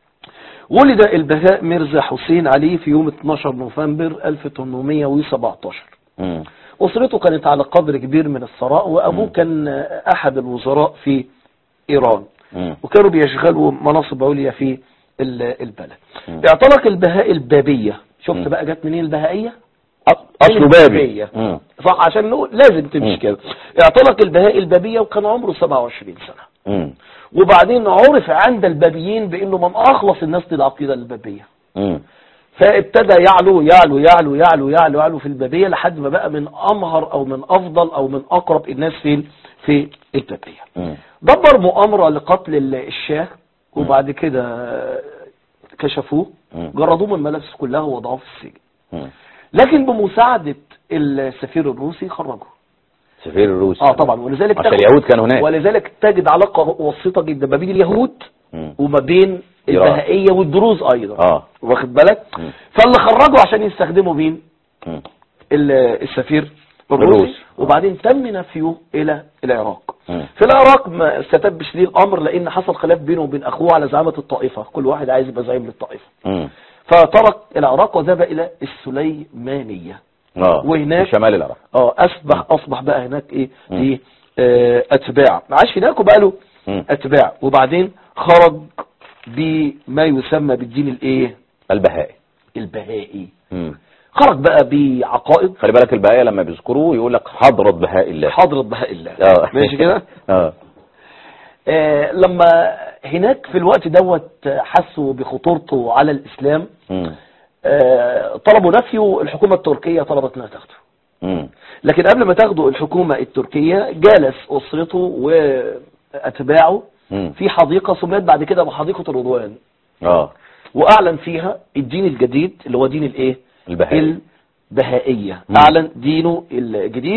ولد البهاء مرزا حسين علي في يوم 12 نوفمبر 1817 مم. أسرته كانت على قدر كبير من الثراء وأبوه مم. كان أحد الوزراء في إيران مم. وكانوا بيشغلوا مناصب عليا في ال- البلد مم. اعتنق البهاء البابية شفت مم. بقى جت منين البهائية اصله بابي مم. صح عشان نقول لازم تمشي مم. كده اعتنق البهاء البابية وكان عمره 27 سنة مم. وبعدين عرف عند البابيين بانه من اخلص الناس للعقيده البابيه مم. فابتدى يعلو يعلو يعلو يعلو يعلو يعلو في البابيه لحد ما بقى من امهر او من افضل او من اقرب الناس في في البابيه مم. دبر مؤامره لقتل ال- الشاه وبعد كده كشفوه مم. جردوه من الملابس كلها ووضعوه في السجن مم. لكن بمساعده السفير الروسي خرجه سفير الروس اه طبعا ولذلك عشان تاخد- اليهود كانوا هناك ولذلك تجد علاقه وسيطه جدا ما بين اليهود مم. وما بين إيران. البهائية والدروز أيضا اه واخد بالك مم. فاللي خرجوا عشان يستخدموا مين مم. ال- السفير الروسي. الروسي وبعدين تم نفيه إلى العراق مم. في العراق ما استتبش ليه الأمر لأن حصل خلاف بينه وبين أخوه على زعامة الطائفة كل واحد عايز يبقى زعيم للطائفة مم. فترك العراق وذهب إلى السليمانية اه وهناك- في شمال العراق اه أصبح أصبح بقى هناك إيه مم. إيه آه، أتباع عاش هناك وبقى له مم. أتباع وبعدين خرج بما يسمى بالدين الإيه البهائي البهائي مم. خرج بقى بعقائد خلي بالك البهائي لما بيذكروه يقول لك حضرة بهاء الله حضرة بهاء الله اه ماشي كده اه آه لما هناك في الوقت دوت حسوا بخطورته على الإسلام مم. آه طلبوا نفيه الحكومة التركية طلبت انها تاخده مم. لكن قبل ما تاخده الحكومة التركية جالس أسرته وأتباعه مم. في حديقة سميت بعد كده بحديقة الرضوان اه وأعلن فيها الدين الجديد اللي هو دين الإيه البهائي البهائية مم. أعلن دينه الجديد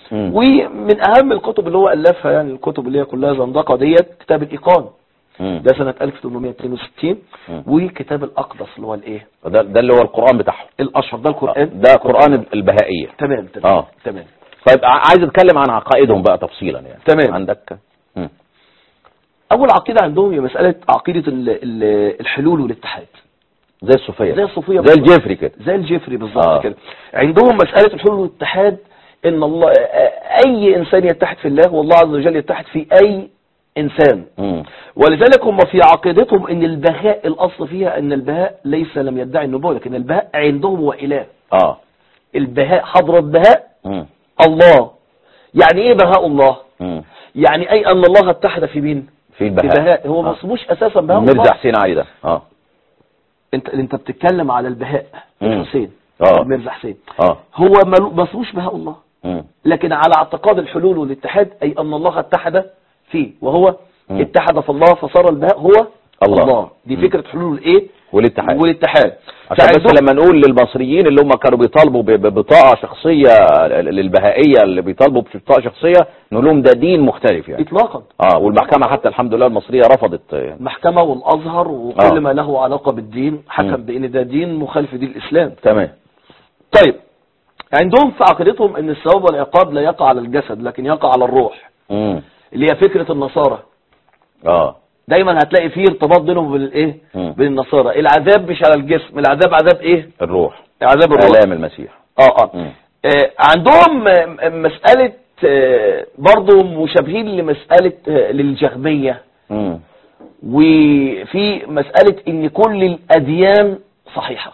مم. ومن اهم الكتب اللي هو الفها يعني الكتب اللي هي كلها زندقه ديت كتاب الايقان مم. ده سنه 1862 مم. وكتاب الاقدس اللي هو الايه ده, ده اللي هو القرآن بتاعهم الاشهر ده القران ده قرآن البهائية تمام تمام اه تمام طيب ع- عايز اتكلم عن عقائدهم بقى تفصيلا يعني تمام. عندك مم. اول عقيده عندهم هي مساله عقيده ال- ال- الحلول والاتحاد زي الصوفية زي الصوفيه زي بالظبط. الجيفري كده زي الجيفري بالظبط آه. كده عندهم مسألة الحلول والاتحاد ان الله آه، اي انسان يتحد في الله والله عز وجل يتحد في اي انسان مم. ولذلك هم في عقيدتهم ان البهاء الاصل فيها ان البهاء ليس لم يدعي النبوة لكن البهاء عندهم هو اله اه البهاء حضرة بهاء مم. الله يعني ايه بهاء الله مم. يعني اي ان الله اتحد في مين في في البهاء بهاء هو ما آه. اسموش اساسا بهاء ميرزا الله حسين علي ده اه انت انت بتتكلم على البهاء مم. الحسين آه. ميرزا حسين اه هو ملو- ما اسموش بهاء الله مم. لكن على اعتقاد الحلول والاتحاد أي أن الله اتحد فيه وهو مم. اتحد في الله فصار البهاء هو الله. الله, دي مم. فكرة حلول الايه والاتحاد والاتحاد عشان فعندهم- بس لما نقول للمصريين اللي هم كانوا بيطالبوا ب- ببطاقة شخصية للبهائية اللي بيطالبوا ببطاقة شخصية نقول لهم ده دين مختلف يعني اطلاقا اه والمحكمة حتى الحمد لله المصرية رفضت آه، المحكمة والازهر وكل آه. ما له علاقة بالدين مم. حكم بان ده دين مخالف دين الاسلام تمام طيب عندهم في عقيدتهم ان الثواب والعقاب لا يقع على الجسد لكن يقع على الروح مم. اللي هي فكرة النصارى اه دايما هتلاقي فيه ارتباط بينهم وبين الايه مم. بين النصارى العذاب مش على الجسم العذاب عذاب ايه الروح عذاب الروح آلام المسيح اه اه مم. آه، عندهم آه، مسألة آه، برضو مشابهين لمسألة آه، للجهمية مم. وفي مسألة ان كل الأديان صحيحة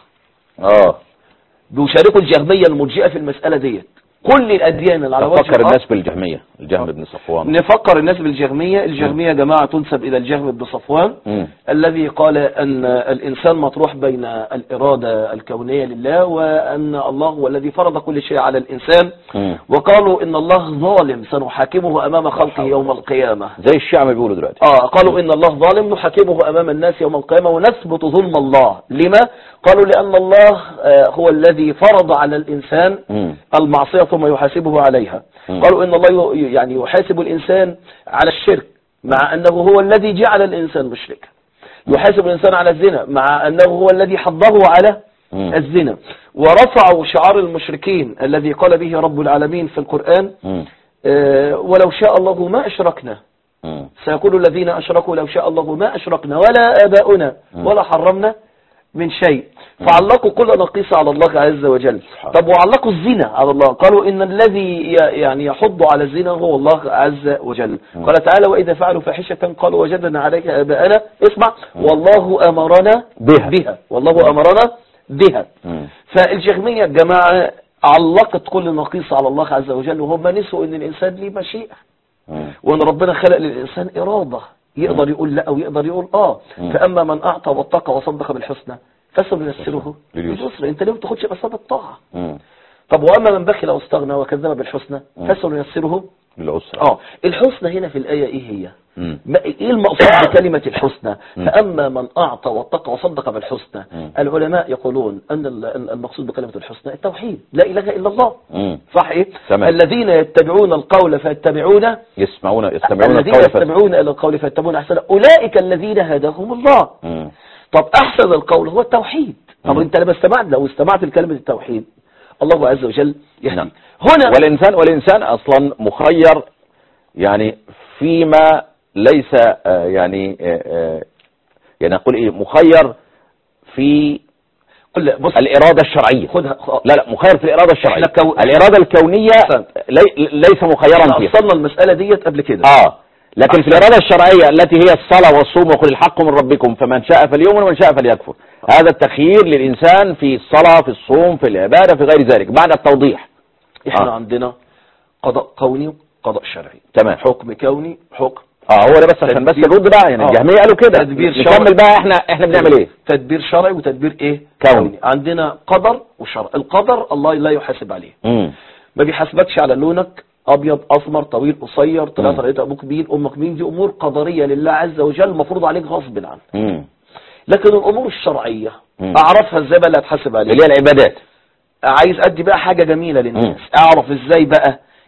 اه بيشاركوا الجهمية المرجئة في المسألة ديت كل الأديان اللي على وجه تفكر الأرض الناس بالجهمية الجهم بن صفوان نفكر الناس بالجهمية الجهمية جماعة تنسب إلى الجهم بن صفوان مم. الذي قال أن الإنسان مطروح بين الإرادة الكونية لله وأن الله هو الذي فرض كل شيء على الإنسان مم. وقالوا إن الله ظالم سنحاكمه أمام خلقه يوم القيامة زي الشيعة ما بيقولوا دلوقتي آه قالوا إن الله ظالم نحاكمه أمام الناس يوم القيامة ونثبت ظلم الله لما؟ قالوا لأن الله آه، هو الذي فرض على الإنسان مم. المعصية ثم يحاسبه عليها مم. قالوا إن الله ي- يعني يحاسب الإنسان على الشرك مع أنه هو الذي جعل الإنسان مشركا يحاسب الإنسان على الزنا مع أنه هو الذي حضه على مم. الزنا ورفعوا شعار المشركين الذي قال به رب العالمين في القرآن مم. آه، ولو شاء الله ما أشركنا مم. سيقول الذين أشركوا لو شاء الله ما أشركنا ولا آباؤنا مم. ولا حرمنا من شيء فعلقوا كل نقيص على الله عز وجل سبحان طب وعلقوا الزنا على الله قالوا إن الذي ي- يعني يحض على الزنا هو الله عز وجل مم. قال تعالى وإذا فعلوا فاحشة قالوا وجدنا عليها آباءنا اسمع والله أمرنا بها. بها والله أمرنا بها مم. فالجهمية الجماعة علقت كل نقيص على الله عز وجل وهم نسوا ان الانسان ليه مشيئة مم. وان ربنا خلق للانسان ارادة يقدر يقول لا او يقدر يقول اه مم. فاما من اعطى واتقى وصدق بالحسنى فسنيسره لليسر. لليسر انت ليه ما بتاخدش باسباب الطاعه مم. طب واما من بخل واستغنى وكذب بالحسنى مم. فسنيسره الأسرة اه الحسنى هنا في الايه ايه هي مم. ما ايه المقصود بكلمة الحسنى مم. فأما من أعطى واتقى وصدق بالحسنى مم. العلماء يقولون أن ال- المقصود بكلمة الحسنى التوحيد لا إله إلا الله مم. صح إيه تمام. الذين يتبعون القول فيتبعون يسمعون يستمعون الذين القول فت... يستمعون إلى القول فيتبعون أحسنه أولئك الذين هداهم الله مم. طب أحسن القول هو التوحيد طب مم. أنت لما استمعت لو استمعت لكلمة التوحيد الله عز وجل يهدي نعم. هنا والإنسان والإنسان أصلا مخير يعني فيما ليس آه، يعني آه، آه، يعني أقول إيه مخير في قل بص الإرادة الشرعية خدها خ- لا لا مخير في الإرادة الشرعية إحنا كو- الإرادة الكونية أحسنت. لي... ليس مخيرا احنا فيها أصلنا المسألة ديت قبل كده آه لكن في الإرادة الشرعية التي هي الصلاة والصوم وقل الحق من ربكم فمن شاء فليؤمن ومن شاء فليكفر هذا التخيير للإنسان في الصلاة في الصوم في العبادة في غير ذلك بعد التوضيح احنا آه. عندنا قضاء كوني وقضاء شرعي تمام حكم كوني حكم اه هو ده بس عشان بس تدبير- الرد بقى يعني آه. الجهمية قالوا كده تدبير شرعي. نكمل بقى احنا احنا بنعمل ايه تدبير شرعي وتدبير ايه كوني. عندنا قدر وشرع القدر الله لا يحاسب عليه مم. ما بيحاسبكش على لونك ابيض اسمر طويل قصير طلعت مم. لقيت ابوك مين امك مين دي امور قدريه لله عز وجل مفروض عليك غصب عنك مم. لكن الامور الشرعيه مم. اعرفها ازاي بقى اللي هتحاسب عليه اللي هي العبادات عايز ادي بقى حاجه جميله للناس مم. اعرف ازاي بقى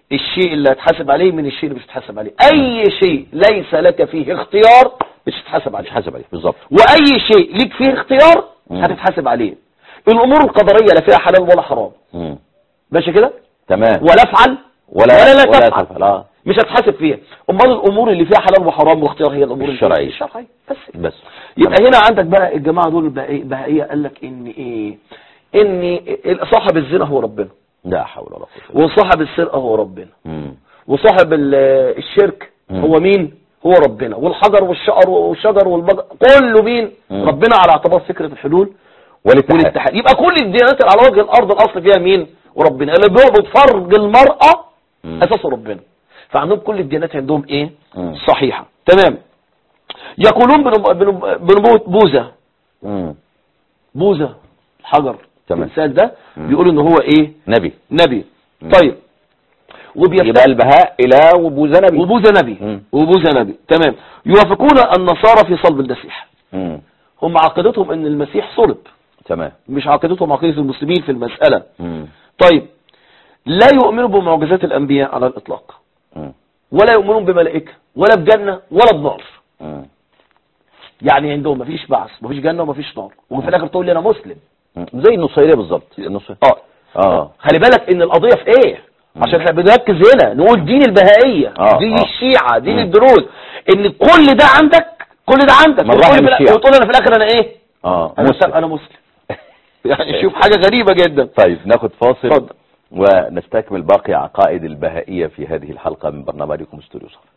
الشيء اللي هتحاسب عليه من الشيء اللي مش هتحاسب عليه اي شيء ليس لك فيه اختيار مش هتحاسب عليه مش حاسب عليه بالظبط واي شيء ليك فيه اختيار مم. هتتحاسب عليه الامور القدريه لا فيها حلال ولا حرام مم. ماشي كده تمام ولا افعل ولا ولا لا ولا تفعل. تفعل اه مش هتحاسب فيها امال الامور اللي فيها حلال وحرام واختيار هي الامور الشرعية. الشرعيه بس بس يبقى هنا عندك بقى الجماعه دول البهائيه البهائية قال لك ان ايه ان صاحب الزنا هو ربنا لا حول ولا قوه الا وصاحب السرقه هو ربنا بالله وصاحب ال- الشرك مم. هو مين هو ربنا والحجر والشجر والشجر والبقر كله مين مم. ربنا على اعتبار فكره الحلول والاتحاد والاتحاد يبقى كل الديانات اللي على وجه الارض الاصل فيها مين وربنا اللي بيعبد فرج المراه مم. اساسه ربنا فعندهم كل الديانات عندهم ايه مم. صحيحه تمام يقولون بنب- بنب- بنبوة بوذا مم. بوذا الحجر تمام. الانسان ده مم. بيقولوا ان هو ايه نبي نبي مم. طيب يبقى وبيفتح البهاء اله وبوذا نبي وبوذا نبي مم. وبوذا نبي تمام يوافقون النصارى في صلب المسيح مم. هم عقيدتهم ان المسيح صلب تمام مش عقيدتهم عقيدة المسلمين في المسألة مم. طيب لا يؤمنوا بمعجزات الأنبياء على الإطلاق مم. ولا يؤمنون بملائكة ولا بجنة ولا بنار مم. يعني عندهم مفيش بعث مفيش جنة ومفيش نار وفي الآخر تقول لي أنا مسلم مم. زي النصيرية بالظبط النصيرية اه اه خلي بالك ان القضية في ايه مم. عشان احنا بنركز هنا نقول دين البهائية آه، دين آه. الشيعة دين مم. الدروز ان كل ده عندك كل ده عندك من وتقول رحم في الآ- الشيعة. وتقول انا في الاخر انا ايه اه انا مسلم انا مسلم يعني شوف حاجة غريبة جدا طيب ناخد فاصل اتفضل. ونستكمل باقي عقائد البهائية في هذه الحلقة من برنامجكم استوديو صفا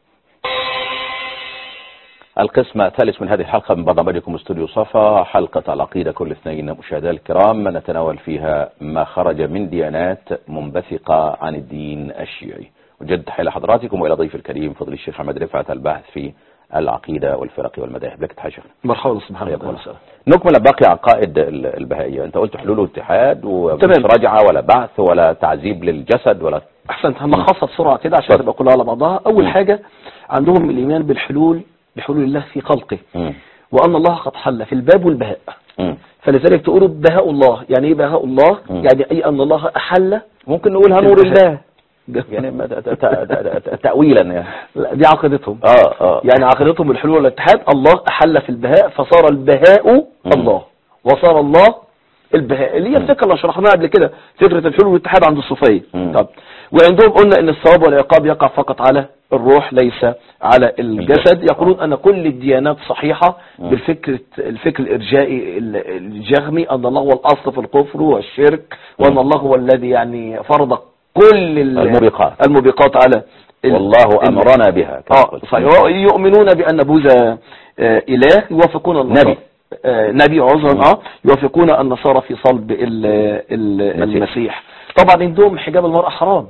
القسم الثالث من هذه الحلقة من برنامجكم استوديو صفا حلقة العقيدة كل اثنين مشاهدينا الكرام نتناول فيها ما خرج من ديانات منبثقة عن الدين الشيعي وجد تحية لحضراتكم وإلى ضيف الكريم فضل الشيخ محمد رفعت الباحث في العقيدة والفرق والمذاهب لك تحية شيخنا مرحبا سبحان حياكم الله الله. نكمل باقي عقائد ال- البهائية انت قلت حلول واتحاد ومش تمام. رجعة ولا بعث ولا تعذيب للجسد ولا احسنت هنلخصها بسرعه كده عشان اتفضل. تبقى كلها على بعضها اول مم. حاجه عندهم الايمان بالحلول بحلول الله في خلقه مم. وان الله قد حل في الباب والبهاء مم. فلذلك تقولوا بهاء الله يعني ايه بهاء الله مم. يعني اي ان الله احل ممكن نقولها نور البهاء. الله يعني ما- ت- ت- ت- ت- تأويلا يعني لا دي عقيدتهم اه اه يعني عقيدتهم الحلول والاتحاد الله احل في البهاء فصار البهاء مم. الله وصار الله البهاء اللي هي مم. الفكره اللي شرحناها قبل كده فكره الحلول والاتحاد عند الصوفيه مم. طب وعندهم قلنا ان الثواب والعقاب يقع فقط على الروح ليس على الجسد الجسد. يقولون ان كل الديانات صحيحه مم. بالفكر الفكر الارجائي ال- الجهمي ان الله هو الاصل في الكفر والشرك وان مم. الله هو الذي يعني فرض كل ال- الموبقات. الموبقات على ال- والله ال- أمرنا بها كما اه قلت. صحيح يؤمنون بأن بوذا آه، إله يوافقون النصارى نبي. آه، نبي عذرا مم. اه يوافقون النصارى في صلب ال- ال- المسيح. المسيح طبعا عندهم حجاب المرأة حرام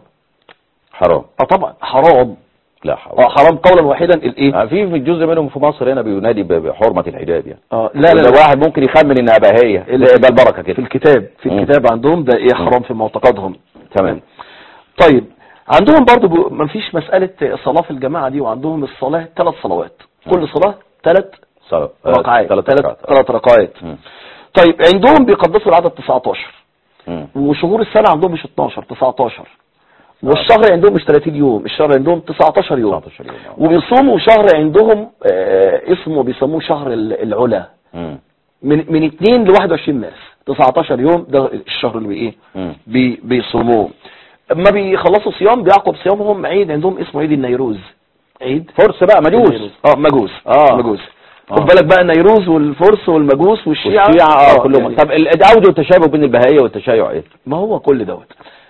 حرام اه طبعا حرام لا حول اه حرام قولا واحدا الايه آه، في في جزء منهم في مصر هنا بينادي ب- بحرمة الحجاب يعني اه لا لا, ده لا. واحد ممكن يخمن انها بهية ال- زي بالبركة في كده الكتاب في مم. الكتاب عندهم ده ايه حرام في معتقدهم تمام طيب عندهم برضو ب- ما فيش مسألة الصلاة في الجماعة دي وعندهم الصلاة ثلاث صلوات كل صلاة ثلاث صلاة ركعات ثلاث ثلاث ركعات. ثلاث ركعات مم. طيب عندهم بيقدسوا العدد 19 مم. وشهور السنة عندهم مش 12 19 والشهر عندهم مش 30 يوم الشهر عندهم 19 يوم 19 يوم آه. وبيصوموا شهر عندهم آه، اسمه بيسموه شهر ال- العلا مم. من من 2 ل 21 مارس 19 يوم ده الشهر اللي بايه مم. بي بيصوموه اما بيخلصوا صيام بيعقب صيامهم عيد عندهم اسمه عيد النيروز عيد فرس بقى مجوس النيروز. اه مجوس آه. مجوس آه. خد بالك بقى النيروز والفرس والمجوس والشيعة والشيعة اه كلهم يعني طب الأوجه والتشابه بين البهائية والتشيع ايه؟ ما هو كل دوت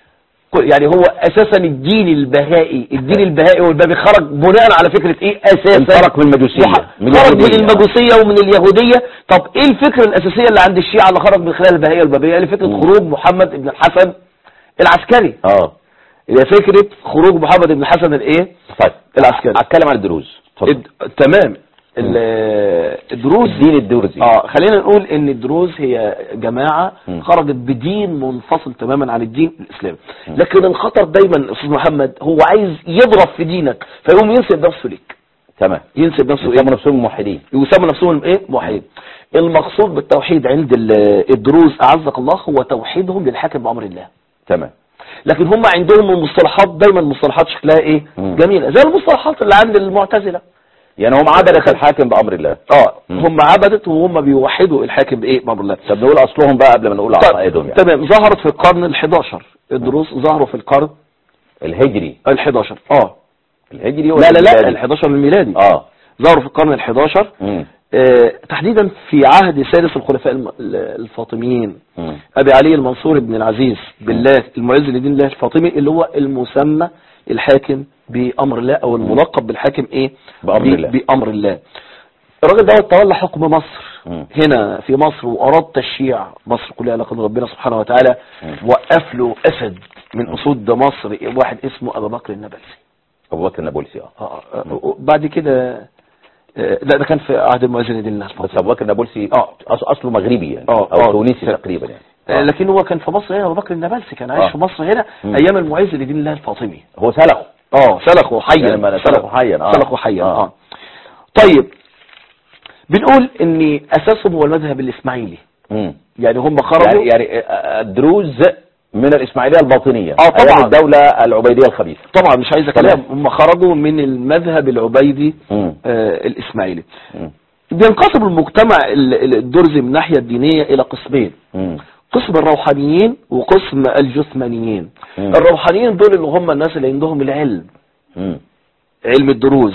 كل- يعني هو اساسا الدين البهائي الدين البهائي والبابي خرج بناء على فكرة ايه اساسا انفرق من المجوسية وح- من خرج من اليهودية. المجوسية ومن اليهودية طب ايه الفكرة الاساسية اللي عند الشيعة اللي خرج من خلال البهائية والبابية اللي فكرة مم. خروج محمد بن الحسن العسكري اه اللي هي فكرة خروج محمد بن الحسن الايه طيب العسكري. اتكلم عن الدروز اتفضل. الد- تمام ال- الدروز الدين الدرزي اه خلينا نقول ان الدروز هي جماعة مم. خرجت بدين منفصل تماما عن الدين الاسلامي مم. لكن الخطر دايما استاذ محمد هو عايز يضرب في دينك فيقوم ينسب نفسه ليك تمام ينسب نفسه ايه يسموا نفسهم موحدين يسمى نفسهم ايه موحد المقصود بالتوحيد عند ال- الدروز اعزك الله هو توحيدهم للحاكم بامر الله تمام لكن هم عندهم المصطلحات دايما المصطلحات شكلها ايه مم. جميله زي المصطلحات اللي عند المعتزله يعني هم عبدة الحاكم بأمر الله اه مم. هم عبدت وهم بيوحدوا الحاكم بايه بامر الله طب نقول أصلهم بقى قبل ما نقول عقائدهم يعني تمام ظهرت في القرن ال11 الدروس ظهروا في القرن الهجري ال11 اه الهجري ولا لا لا لا الميلادي؟ ال11 الميلادي اه ظهروا في القرن ال11 مم. آه تحديدا في عهد سادس الخلفاء الم- الفاطميين مم. ابي علي المنصور بن العزيز بالله المعز لدين الله الفاطمي اللي هو المسمى الحاكم بامر الله او الملقب بالحاكم ايه بأمر ب- الله. بامر الله الراجل دوت تولى حكم مصر مم. هنا في مصر واراد تشييع مصر كلها لقد ربنا سبحانه وتعالى مم. وقف له اسد من اسود مصر واحد اسمه ابو بكر النبلسي أبو بكر النابلسي اه آه، آه، بعد كده آه، لا ده كان في عهد المؤذن لدين الله بس الفاطمي أبو بكر النابلسي آه. أص- أصله مغربي يعني آه، أو آه. تونسي تقريبا يعني آه، آه. لكن هو كان في مصر هنا ابو بكر النبلسي كان عايش آه. في مصر هنا مم. ايام المعز لدين الله الفاطمي هو سلخه اه سلخه حيا يعني ما سلخه حيا، آه. سلخه حيا آه. اه طيب بنقول ان اساسهم هو المذهب الاسماعيلي مم. يعني هم يعني خرجوا يعني آه، الدروز من الإسماعيلية الباطنية آه، طبعا. أيام الدولة العبيدية الخبيثة طبعا مش عايز تمام. كلام هم خرجوا من المذهب العبيدي مم. آه الاسماعيلي مم. بينقسم المجتمع ال- ال- الدرزي من الناحيه الدينيه الى قسمين مم. قسم الروحانيين وقسم الجثمانيين مم. الروحانيين دول اللي هم الناس اللي عندهم العلم مم. علم الدروز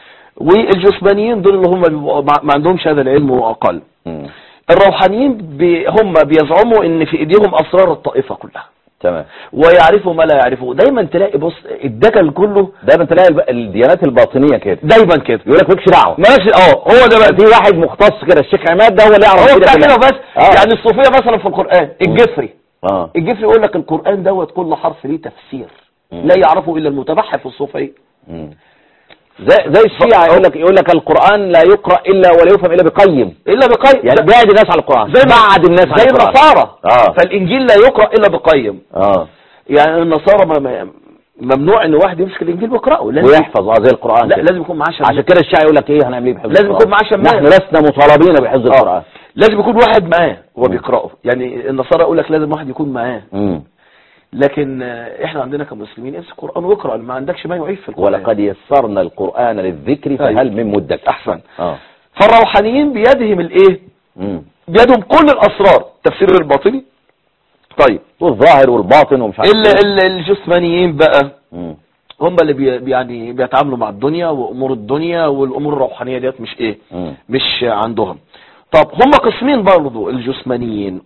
والجثمانيين دول اللي هم بيبقوا ما ما عندهمش هذا العلم واقل مم. الروحانيين بي هم بيزعموا ان في ايديهم اسرار الطائفه كلها تمام ويعرفوا ما لا يعرفوه دايما تلاقي بص الدجل كله دايما تلاقي الب- الديانات الباطنية كده دايما كده يقول لك مالكش دعوة ماشي اه هو ده بقى في واحد مختص كده الشيخ عماد ده هو اللي يعرف هو كده بتاع كلها. كده بس آه. يعني الصوفيه مثلا في القران الجفري اه الجفري يقول لك القران دوت كل حرف ليه تفسير مم. لا يعرفه الا المتبحر في الصوفيه مم. زي زي الشيعة يقول لك يقول لك القرآن لا يقرأ إلا ولا يفهم إلا بقيم الا بقيم يعني بعد الناس على القرآن زي ما- بعد الناس عن زي القرآن. النصارى اه فالانجيل لا يقرا الا بقيم اه يعني النصارى ما- ما- ممنوع ان واحد يمسك الانجيل ويقراه لازم ويحفظ اه زي القرآن لا كده. لازم يكون معاه شمال عشان كده الشيعة يقول لك ايه هنعمل ايه بحفظ لازم القرآن؟ يكون معاه شمال. نحن لسنا مطالبين بحفظ القرآن آه. لازم يكون واحد معاه وهو بيقراه يعني النصارى يقول لك لازم واحد يكون معاه مم. لكن آه، احنا عندنا كمسلمين امسك القران واقرا ما عندكش ما يعيب في القران ولقد يسرنا القرآن للذكر فهل من مدكر احسن اه فالروحانيين بيدهم الايه مم. بيدهم كل الاسرار تفسير الباطني طيب والظاهر والباطن ومش عارف ال- إيه. ال- الجسمانيين بقى مم. هم اللي بي يعني بيتعاملوا مع الدنيا وامور الدنيا والامور الروحانيه ديت مش ايه مم. مش عندهم طب هم قسمين برضو الجسمانيين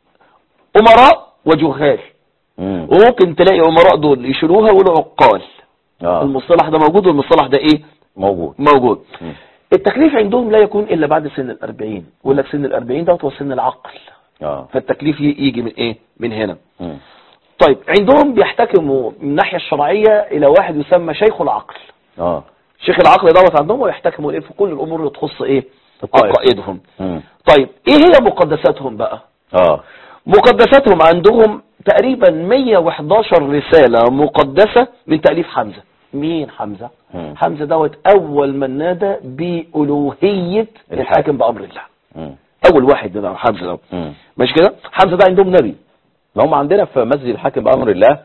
امراء وجهال مم. وممكن تلاقي امراء دول يشيلوها ويقولوا عقال اه المصطلح ده موجود والمصطلح ده ايه موجود موجود مم. التكليف عندهم لا يكون الا بعد سن الأربعين يقول لك سن الأربعين دوت هو سن العقل اه فالتكليف ي- يجي من ايه من هنا مم. طيب عندهم بيحتكموا من الناحيه الشرعيه الى واحد يسمى شيخ العقل اه شيخ العقل دوت عندهم ويحتكموا ايه في كل الامور اللي تخص ايه الطائف. عقائدهم مم. طيب ايه هي مقدساتهم بقى اه مقدساتهم عندهم تقريبا 111 رسالة مقدسة من تأليف حمزة مين حمزة مم. حمزة دوت أول من نادى بألوهية الحاكم بأمر الله مم. أول واحد من حمزة دوت مم. مش كده حمزة ده عندهم نبي ما هم عندنا في مسجد الحاكم بأمر الله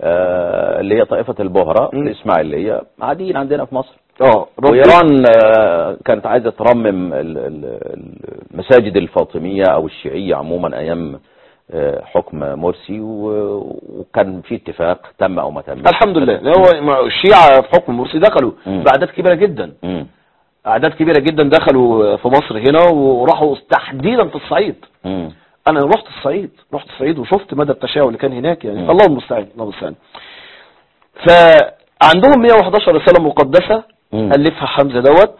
آه اللي هي طائفة البهرة مم. الإسماعيلية عاديين عندنا في مصر اه وإيران آه كانت عايزة ترمم ال- ال- المساجد الفاطمية أو الشيعية عموما أيام آه حكم مرسي و- وكان في اتفاق تم أو ما تم الحمد لله لأن هو مع الشيعة في حكم مرسي دخلوا مم. بأعداد كبيرة جدا مم. أعداد كبيرة جدا دخلوا في مصر هنا وراحوا تحديدا في الصعيد مم. انا رحت الصعيد رحت الصعيد وشفت مدى التشاؤم اللي كان هناك يعني مم. الله المستعان الله المستعان فعندهم 111 رسالة مقدسة مم. ألفها حمزة دوت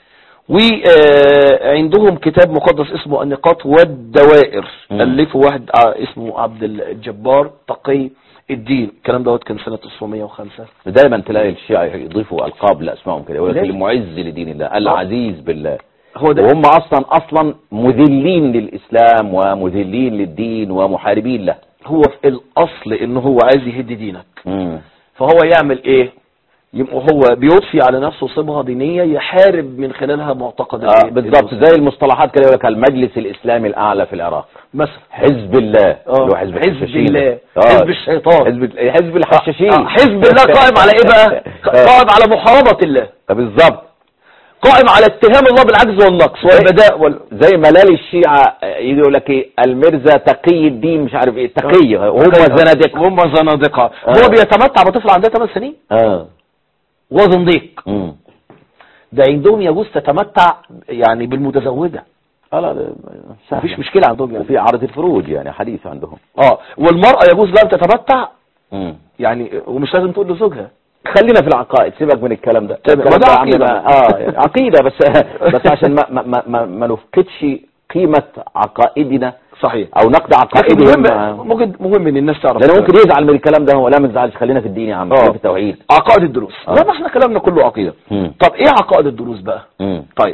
وعندهم كتاب مقدس اسمه النقاط والدوائر مم. ألفه واحد ع- اسمه عبد الجبار تقي الدين الكلام دوت كان سنة 905 دايما تلاقي الشيعة يضيفوا ألقاب لأسمائهم كده يقول لك لازم. المعز لدين الله العزيز بالله هو ده وهم أصلا أصلا مذلين للإسلام ومذلين للدين ومحاربين له هو في الأصل إن هو عايز يهد دينك مم. فهو يعمل ايه يبقى هو بيضفي على نفسه صبغة دينية يحارب من خلالها معتقد آه الإيه؟ بالضبط زي المصطلحات كده يقول لك المجلس الاسلامي الاعلى في العراق مثلا حزب الله آه، اللي هو حزب حزب الحشاشين الله آه، حزب الشيطان حزب حزب الحشاشين آه، حزب الله قائم على ايه بقى آه. قائم على محاربة الله بالظبط قائم على اتهام الله بالعجز والنقص والبداء وال... زي ملال الشيعة آه، يجي يقول لك ايه المرزا تقي الدين مش عارف ايه تقي وهم زنادقة هم زنادقة آه. هو بيتمتع بطفل عندها 8 سنين اه وهو زنديق امم ده عندهم يجوز تتمتع يعني بالمتزوجة اه لا ده سهل. مفيش مشكلة عندهم يعني وفي عرض الفروج يعني حديث عندهم اه والمرأة يجوز لها أن تتمتع امم يعني ومش لازم تقول لزوجها خلينا في العقائد سيبك من الكلام ده تمام. الكلام ده ده يا عم عقيدة. ما- اه يعني عقيدة بس بس عشان ما ما ما, ما, ما نفقدش قيمة عقائدنا صحيح او نقد لكن عقائدهم مهم ممكن مهم ان الناس تعرف لانه ممكن يزعل من الكلام ده هو لا ما تزعلش خلينا في الدين يا عم آه. خلينا في التوحيد عقائد الدروس آه. زي ما احنا كلامنا كله عقيدة مم. طب ايه عقائد الدروس بقى مم. طيب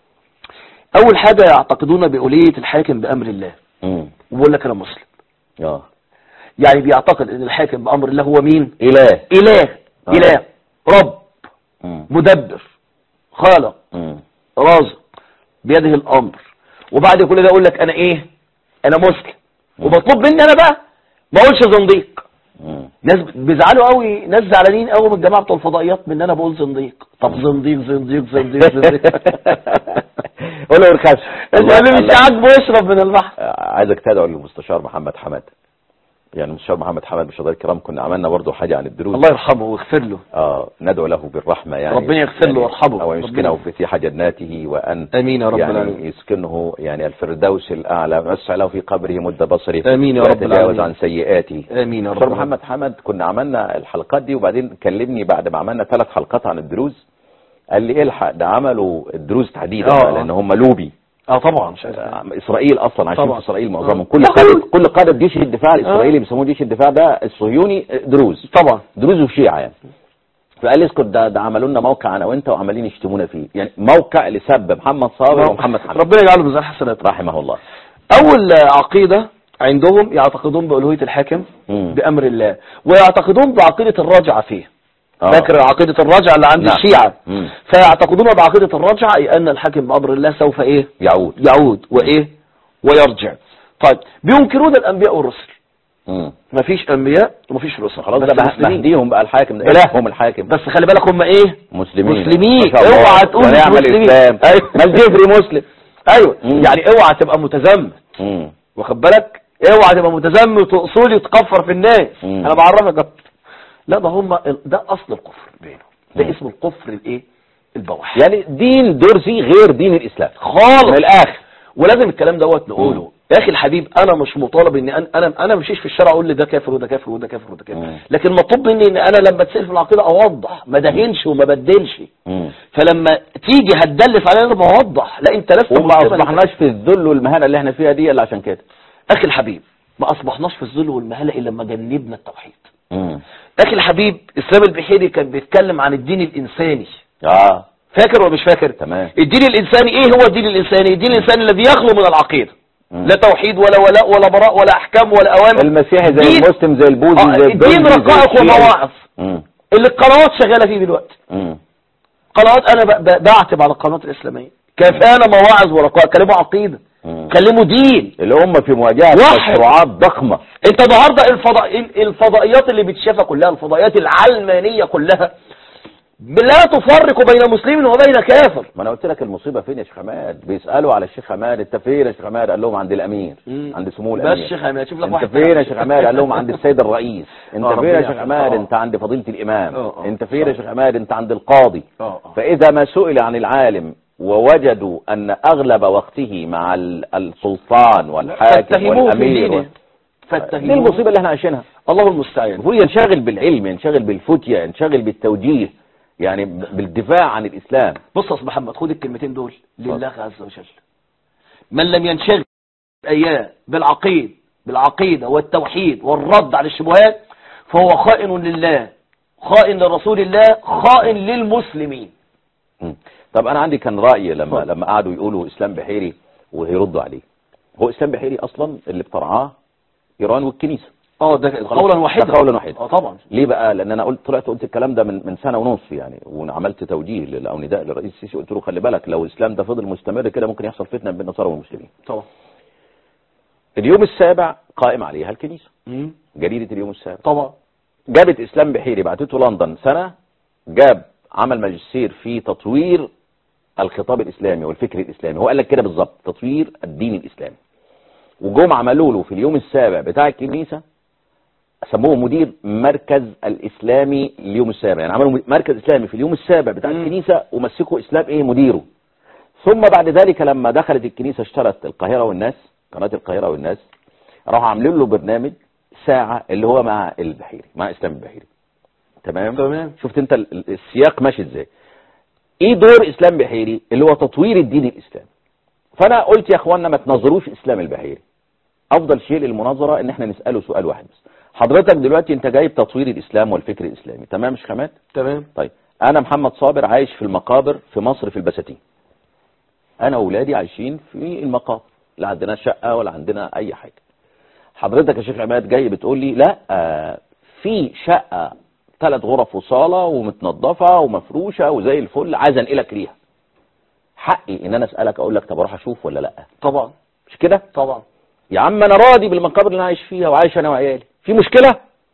اول حاجة يعتقدون بأولية الحاكم بأمر الله مم. وبقول لك انا مسلم اه يعني بيعتقد ان الحاكم بأمر الله هو مين اله اله آه. اله رب مم. مدبر خالق مم. رازق بيده الامر وبعد كل ده اقول لك انا ايه انا مسلم ومطلوب مني انا بقى ما اقولش زنديق مم. ناس بيزعلوا قوي ناس زعلانين قوي من الجماعه بتوع الفضائيات من ان انا بقول زنديق طب زنديق زنديق زنديق زنديق قول له ارخص اللي مش عاجبه يشرب من البحر عايزك تدعو للمستشار محمد حماد يعني المستشار محمد حماد مشاهدينا الكرام كنا عملنا برضه حاجه عن الدروس الله يرحمه ويغفر له اه ندعو له بالرحمة يعني ربنا يغفر له ويرحمه. أو ربنا يسكنه في فسيح جناته وأن امين يا رب يعني العالمين يسكنه يعني الفردوس الأعلى ويسع له في قبره مد بصره آمين يا رب ويتجاوز العالمين. عن سيئاته امين يا رب دكتور العالمين. محمد حمد كنا عملنا الحلقات دي وبعدين كلمني بعد ما عملنا ثلاث حلقات عن الدروز قال لي الحق ده عملوا الدروز تحديدا آه. بقى، لان هم لوبي اه طبعا مش عارف. آه، اسرائيل اصلا عايشين طبعا. في اسرائيل معظمهم آه. كل يهود. قاده كل قاده جيش الدفاع الاسرائيلي بيسموه جيش الدفاع ده الصهيوني دروز طبعا دروز وشيعة يعني فقال لي اسكت ده, ده عملوا لنا موقع انا وانت وعمالين يشتمونا فيه يعني موقع لسب محمد صابر ومحمد حمد ربنا يجعله ميزان حسنات رحمه الله اول عقيدة عندهم يعتقدون بألوهية الحاكم مم. بأمر الله ويعتقدون بعقيدة الرجعة فيه آه. فاكر عقيدة الرجعة اللي عند نعم. الشيعة مم. فيعتقدون بعقيدة الرجعة أي أن الحاكم بأمر الله سوف إيه يعود يعود وإيه ويرجع طيب بينكرون الأنبياء والرسل مم. مفيش أنبياء ومفيش رسل خلاص بس ده بقى مسلمين. مهديهم بقى الحاكم ده لا. هم الحاكم بس خلي بالك هم إيه مسلمين مسلمين ما شاء الله. اوعى تقول مش ونعم مسلمين الإسلام. أيوة. ما الجبري مسلم أيوة مم. يعني اوعى تبقى متزمت مم. واخد بالك اوعى تبقى متزمت واصولي تكفر في الناس مم. انا بعرفك أكتر. لا ده هم ده اصل الكفر بينهم ده مم. اسمه الكفر الايه البواح يعني دين درزي غير دين الاسلام خالص من الاخر ولازم الكلام دوت نقوله يا اخي الحبيب انا مش مطالب ان انا انا انا مشيش في الشارع اقول لي ده كافر وده كافر وده كافر وده كافر مم. لكن مطلوب مني ان انا لما اتسال في العقيده اوضح ما دهنش وما بدلش مم. فلما تيجي هتدلس عليا انا بوضح لا انت لست وما مسلما. اصبحناش في الذل والمهانه اللي احنا فيها دي الا عشان كده اخي الحبيب ما اصبحناش في الذل والمهانه الا لما جنبنا التوحيد مم. اخي الحبيب اسلام البحيري كان بيتكلم عن الدين الانساني اه فاكر ولا مش فاكر تمام الدين الانساني ايه هو الدين الانساني الدين الانساني الذي يخلو من العقيده مم. لا توحيد ولا ولاء ولا براء ولا احكام ولا اوامر المسيحي زي دين- المسلم زي البوذي آه، زي الدين الدرزي، زي رقائق الشيعي. ومواعظ مم. اللي القنوات شغاله فيه دلوقتي مم. قنوات انا ب- ب- بعتب على القنوات الاسلاميه كفانا مواعظ ورقائق كلموا عقيده مم. كلموا دين اللي هم في مواجهة واحد. مشروعات ضخمة انت النهارده الفضاء الفضائيات اللي بتشافها كلها الفضائيات العلمانيه كلها لا تفرق بين مسلم وبين كافر ما انا قلت لك المصيبة فين يا شيخ حماد بيسألوا على الشيخ حماد انت فين يا شيخ حماد قال لهم عند الامير مم. عند سمو بس الامير شيخ عماد شوف لك انت واحد فين يا شيخ حماد قال لهم عند السيد الرئيس انت آه، فين ربنا يا شيخ يحفظك. حماد آه. انت عند فضيلة الامام آه، آه. انت فين يا شيخ حماد انت عند القاضي اه اه فاذا ما سئل عن العالم ووجدوا ان اغلب وقته مع ال- السلطان والحاكم فاتهموه في والامير دينه دي فاتهموه المصيبة اللي احنا عايشينها الله المستعان المفروض ينشغل بالعلم ينشغل بالفتية ينشغل بالتوجيه يعني بالدفاع عن الاسلام بص يا أستاذ محمد خد الكلمتين دول لله عز وجل من لم ينشغل اياه بالعقيد بالعقيدة والتوحيد والرد على الشبهات فهو خائن لله خائن لرسول الله خائن للمسلمين مم. طب انا عندي كان رأي لما اتفضل. لما قعدوا يقولوا اسلام بحيري وهيردوا عليه هو اسلام بحيري اصلا اللي بترعاه ايران والكنيسة اه ده قولا واحدا ده قولا واحدا. اه طبعا ليه بقى لان انا قلت طلعت قلت الكلام ده من من سنه ونص يعني وعملت توجيه لل- او نداء للرئيس السيسي قلت له خلي بالك لو الاسلام ده فضل مستمر كده ممكن يحصل فتنه بين النصارى والمسلمين طبعا اليوم السابع قائم عليها الكنيسه مم. جريده اليوم السابع طبعا جابت اسلام بحيري بعتته لندن سنه جاب عمل ماجستير في تطوير الخطاب الاسلامي والفكر الاسلامي هو قال لك كده بالظبط تطوير الدين الاسلامي وجم عملوا له في اليوم السابع بتاع الكنيسه سموه مدير مركز الاسلامي اليوم السابع يعني عملوا مركز اسلامي في اليوم السابع بتاع مم. الكنيسه ومسكوا اسلام ايه مديره ثم بعد ذلك لما دخلت الكنيسه اشترت القاهره والناس قناه القاهره والناس راحوا عاملين له برنامج ساعه اللي هو مع البحيري مع اسلام البحيري تمام تمام. شفت انت ال- ال- السياق ماشي ازاي ايه دور اسلام بحيري اللي هو تطوير الدين الاسلامي فانا قلت يا اخوانا ما تنظروش اسلام البحيري افضل شيء للمناظره ان احنا نساله سؤال واحد بس حضرتك دلوقتي انت جايب تطوير الاسلام والفكر الاسلامي تمام مش خامات تمام طيب انا محمد صابر عايش في المقابر في مصر في البساتين انا واولادي عايشين في المقابر لا عندنا شقه ولا عندنا اي حاجه حضرتك يا شيخ عماد جاي بتقول لي لا آه في شقه ثلاث غرف وصاله ومتنظفه ومفروشه وزي الفل عايز انقلك ليها حقي ان انا اسالك اقول لك طب اروح اشوف ولا لا طبعا مش كده طبعا يا عم انا راضي بالمقابر اللي انا عايش فيها وعايش انا وعيالي في مشكله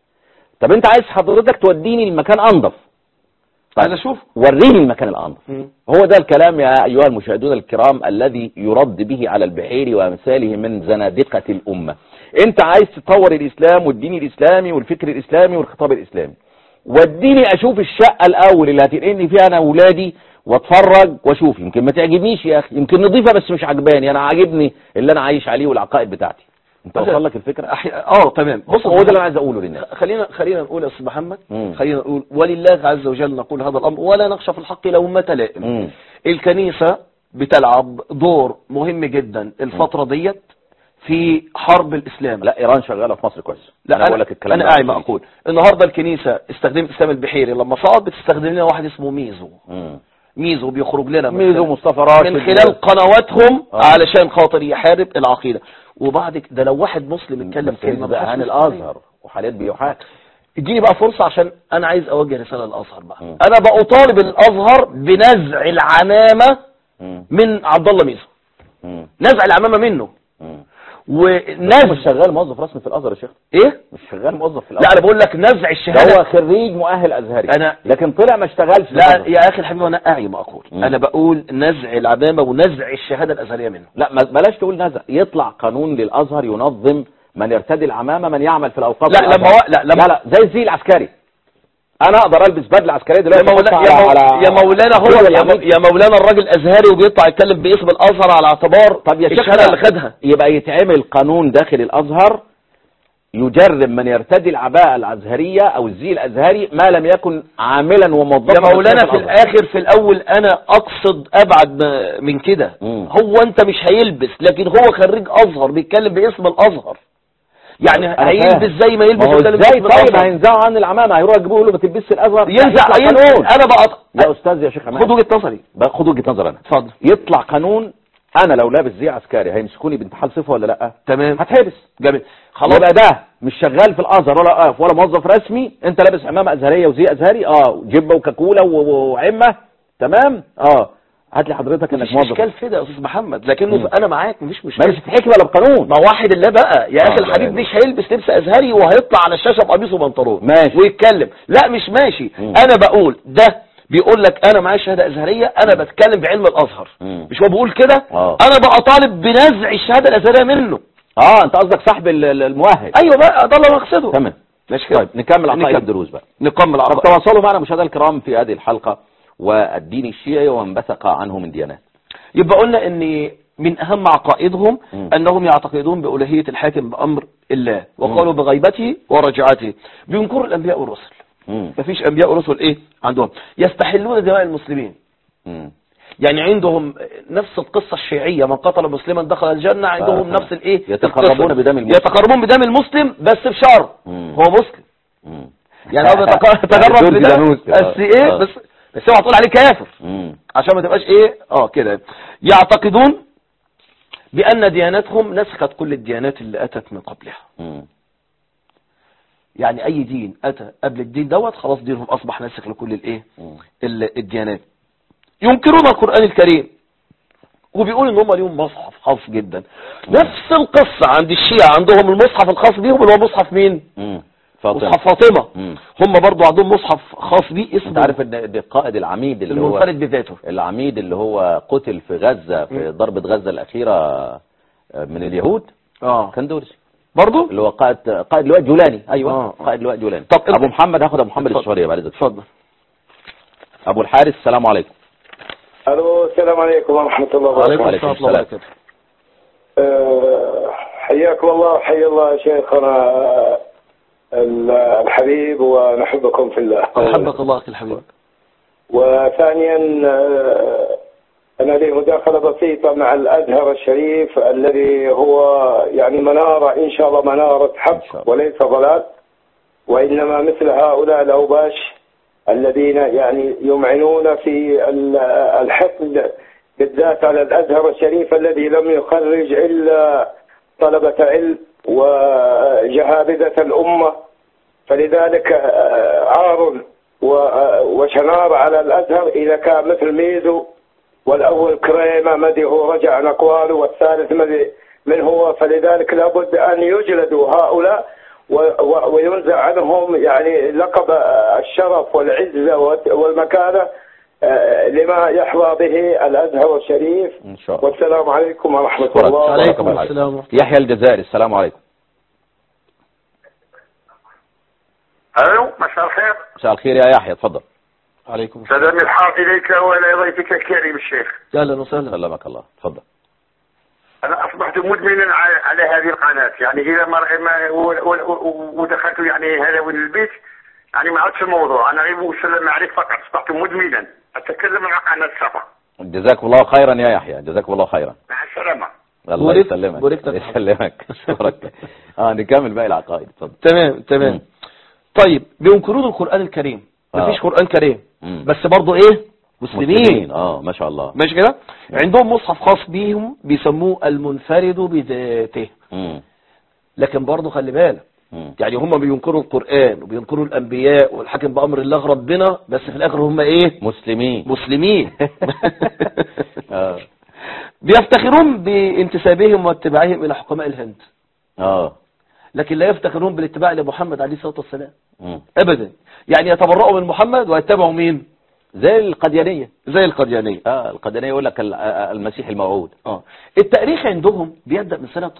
طب انت عايز حضرتك توديني المكان انضف طيب. عايز اشوف وريني المكان الانضف مم. هو ده الكلام يا ايها المشاهدون الكرام الذي يرد به على البحيري وامثاله من زنادقه الامه انت عايز تطور الاسلام والدين الاسلامي والفكر الاسلامي والخطاب الاسلامي وديني اشوف الشقه الاول اللي هتنقلني فيها انا واولادي واتفرج واشوف يمكن ما تعجبنيش يا اخي يمكن نظيفه بس مش عجباني انا عاجبني اللي انا عايش عليه والعقائد بتاعتي انت بس- وصل لك الفكره أحي... اه تمام بص هو ده اللي انا عايز اقوله للناس خلينا خلينا نقول يا استاذ محمد مم. خلينا نقول ولله عز وجل نقول هذا الامر ولا نخشى في الحق لومة لائم مم. الكنيسة بتلعب دور مهم جدا الفترة ديت في حرب الاسلام لا ايران شغاله في مصر كويس لا انا بقول لك الكلام انا ده قاعد ما اقول النهارده الكنيسة استخدمت اسلام البحيري لما صعد بتستخدم لنا واحد اسمه ميزو مم. ميزو بيخرج لنا من ميزو خلال- مصطفى راشد من خلال قنواتهم آه. علشان خاطر يحارب العقيدة وبعد كده ده لو واحد مسلم اتكلم بس كلمة بقى محدش عن يسمعها. الازهر وحاليا بيحاك اديني بقى فرصة عشان انا عايز اوجه رسالة للازهر بقى مم. انا بأطالب الازهر بنزع العمامة مم. من عبد الله ميزو مم. نزع العمامة منه مم. ونزع مش شغال موظف رسمي في الازهر يا شيخ ايه مش شغال موظف في لا الازهر انا بقول لك نزع ده الشهادة هو خريج مؤهل ازهري أنا- لكن طلع ما اشتغلش في لا الأزهر. يا اخي الحبيب انا اعي ما اقول مم. انا بقول نزع العمامة ونزع الشهادة الازهرية منه لا ما- بلاش تقول نزع يطلع قانون للازهر ينظم من يرتدي العمامه من يعمل في الاوقاف لا، الأزهر. لما هو- لا، لما- لا لا زي الزي العسكري انا اقدر البس بدله عسكريه يا, دلوقتي مولا أحط يا, على- مو على- يا مولانا هو على- يا, مو- يا مولانا الراجل ازهري وبيطلع يتكلم باسم الازهر على اعتبار طب يا شيخ الشهاده اللي خدها يبقى يتعمل قانون داخل الازهر يجرم من يرتدي العباءة الازهرية او الزي الازهري ما لم يكن عاملا وموظفا يا مولانا في الأزهر. الاخر في الاول انا اقصد ابعد ما- من كده مم. هو انت مش هيلبس لكن هو خريج ازهر بيتكلم باسم الازهر يعني أنا هيلبس فاهم. زي ما يلبس ما هو يتكلم ازاي باسم طيب الازهر هينزعوا عن العمامة هيروحوا يجيبوا يقولوا ما تلبسش الازهر ينزع يطلع ينزع قانون انا بقى يا استاذ يا شيخ عماد خد وجهه نظري بقى خد وجهة نظر انا اتفضل يطلع قانون انا لو لابس زي عسكري هيمسكوني بانتحال صفه ولا لا تمام هتحبس جميل خلاص يبقى ده مش شغال في الازهر ولا واقف ولا موظف رسمي انت لابس عمامه ازهريه وزي ازهري اه جبه وكاكوله و- وعمه تمام اه هات لي حضرتك انك مفيش موظف اشكال في ده يا استاذ محمد لكنه مم. انا معاك مفيش ما مشكله مش هتحكي ولا بقانون ما واحد الله بقى يا آه، اخي الحبيب لا، لا. مش هيلبس لبس ازهري وهيطلع على الشاشه بقميص وبنطلون ماشي. ويتكلم لا مش ماشي مم. انا بقول ده بيقول لك انا معايا شهاده ازهريه انا بتكلم بعلم الازهر مم. مش هو بيقول كده آه. انا بقى طالب بنزع الشهاده الازهريه منه اه انت قصدك صاحب ال- ال- المؤهل ايوه بقى ده اللي انا اقصده تمام ماشي كده طيب نكمل عقائد نكمل. الدروس بقى نكمل طب عقائد تواصلوا معنا مشاهدينا الكرام في هذه الحلقه والدين الشيعي ومن بثق عنه من ديانات يبقى قلنا ان من اهم عقائدهم مم. انهم يعتقدون بالوهيه الحاكم بامر الله وقالوا بغيبته ورجعته بينكروا الانبياء والرسل مم. مفيش انبياء ورسل ايه عندهم يستحلون دماء المسلمين مم. يعني عندهم نفس القصة الشيعية من قتل مسلما دخل الجنة عندهم آه. نفس الايه يتقربون القصة. بدم المسلم. يتقربون بدم المسلم بس بشرط مم. هو مسلم مم. يعني هو بيتق- يتقرب دول بدم جاموس كده. بس ايه آه. بس بس اوعى تقول عليه كافر مم. عشان ما تبقاش ايه اه كده يعتقدون بان ديانتهم نسخت كل الديانات اللي اتت من قبلها مم. يعني اي دين اتى قبل الدين دوت خلاص دينهم اصبح ناسخ لكل الايه مم. ال- الديانات ينكرون القرآن الكريم وبيقول ان هم ليهم مصحف خاص جدا نفس القصة عند الشيعة عندهم المصحف الخاص بيهم اللي هو مصحف مين مم. فاطمة مصحف فاطمة مم. هم برضو عندهم مصحف خاص بيه اسمه انت عارف ان ده القائد العميد اللي هو المنفرد بذاته العميد اللي هو قتل في غزة في ضربة غزة الأخيرة من اليهود اه كان دورسي برضو اللي هو قائد قائد لواء جولاني ايوه آه. قائد لواء جولاني طب ابو محمد هاخد ابو محمد اتفضل. السوري بعد اذنك اتفضل ابو الحارث السلام عليكم الو السلام عليكم ورحمه الله وبركاته وعليكم ورحمة الله السلام. وبركاته أه، حياكم الله وحيا الله شيخنا أه، ال- الحبيب ونحبكم في الله احبك الله اخي الحبيب وثانيا أه، انا لي مداخله بسيطه مع الازهر الشريف الذي هو يعني مناره ان شاء الله مناره إن شاء حق الله. وليس ضلال وانما مثل هؤلاء الاوباش الذين يعني يمعنون في ال- الحقد بالذات على الازهر الشريف الذي لم يخرج الا طلبه علم وجهابذه الامه فلذلك آه، عار و- آه، وشنار على الازهر اذا كان مثل ميزو والاول كريمه مدي هو رجع عن اقواله والثالث مدي من هو فلذلك لابد ان يجلدوا هؤلاء و- و- وينزع عنهم يعني لقب الشرف والعزه والت- والمكانه آه، لما يحظى به الازهر الشريف ان شاء الله والسلام عليكم ورحمه شكراً. الله عليكم عليكم الله. السلام ورحمة يحيى الجزائري السلام عليكم الو مساء الخير مساء الخير يا يحيى اتفضل عليكم السلام سلام الحار اليك والى ضيفك الكريم الشيخ اهلا وسهلا سلمك الله اتفضل انا اصبحت مدمنا على, على هذه القناه يعني اذا ما ما و- و- و- ودخلت يعني هذا من البيت يعني ما عادش الموضوع انا غير مسلم عليك فقط اصبحت مدمنا اتكلم عن قناه صفا جزاكم الله خيرا يا يحيى جزاكم الله خيرا مع السلامه الله بوركت- يسلمك بوركت يا حبيبي. يسلمك اشكرك اه نكمل باقي العقائد اتفضل تمام تمام مم. طيب بينكرون القرآن الكريم مفيش آه. قرآن كريم مم. بس برضو ايه مسلمين اه ما شاء الله ماشي كده عندهم مصحف خاص بيهم بيسموه المنفرد بذاته مم. لكن برضو خلي بالك مم. يعني هم بينكروا القرآن وبينكروا الأنبياء والحاكم بأمر الله ربنا بس في الآخر هم إيه مسلمين مسلمين اه بيفتخرون بانتسابهم واتباعهم إلى حكماء الهند اه لكن لا يفتخرون بالاتباع لمحمد عليه الصلاة والسلام مم. أبدا يعني يتبرؤوا من محمد ويتبعوا مين زي القديانية زي القديانية اه القديانية يقول لك ال- آه، المسيح الموعود اه التاريخ عندهم بيبدأ من سنة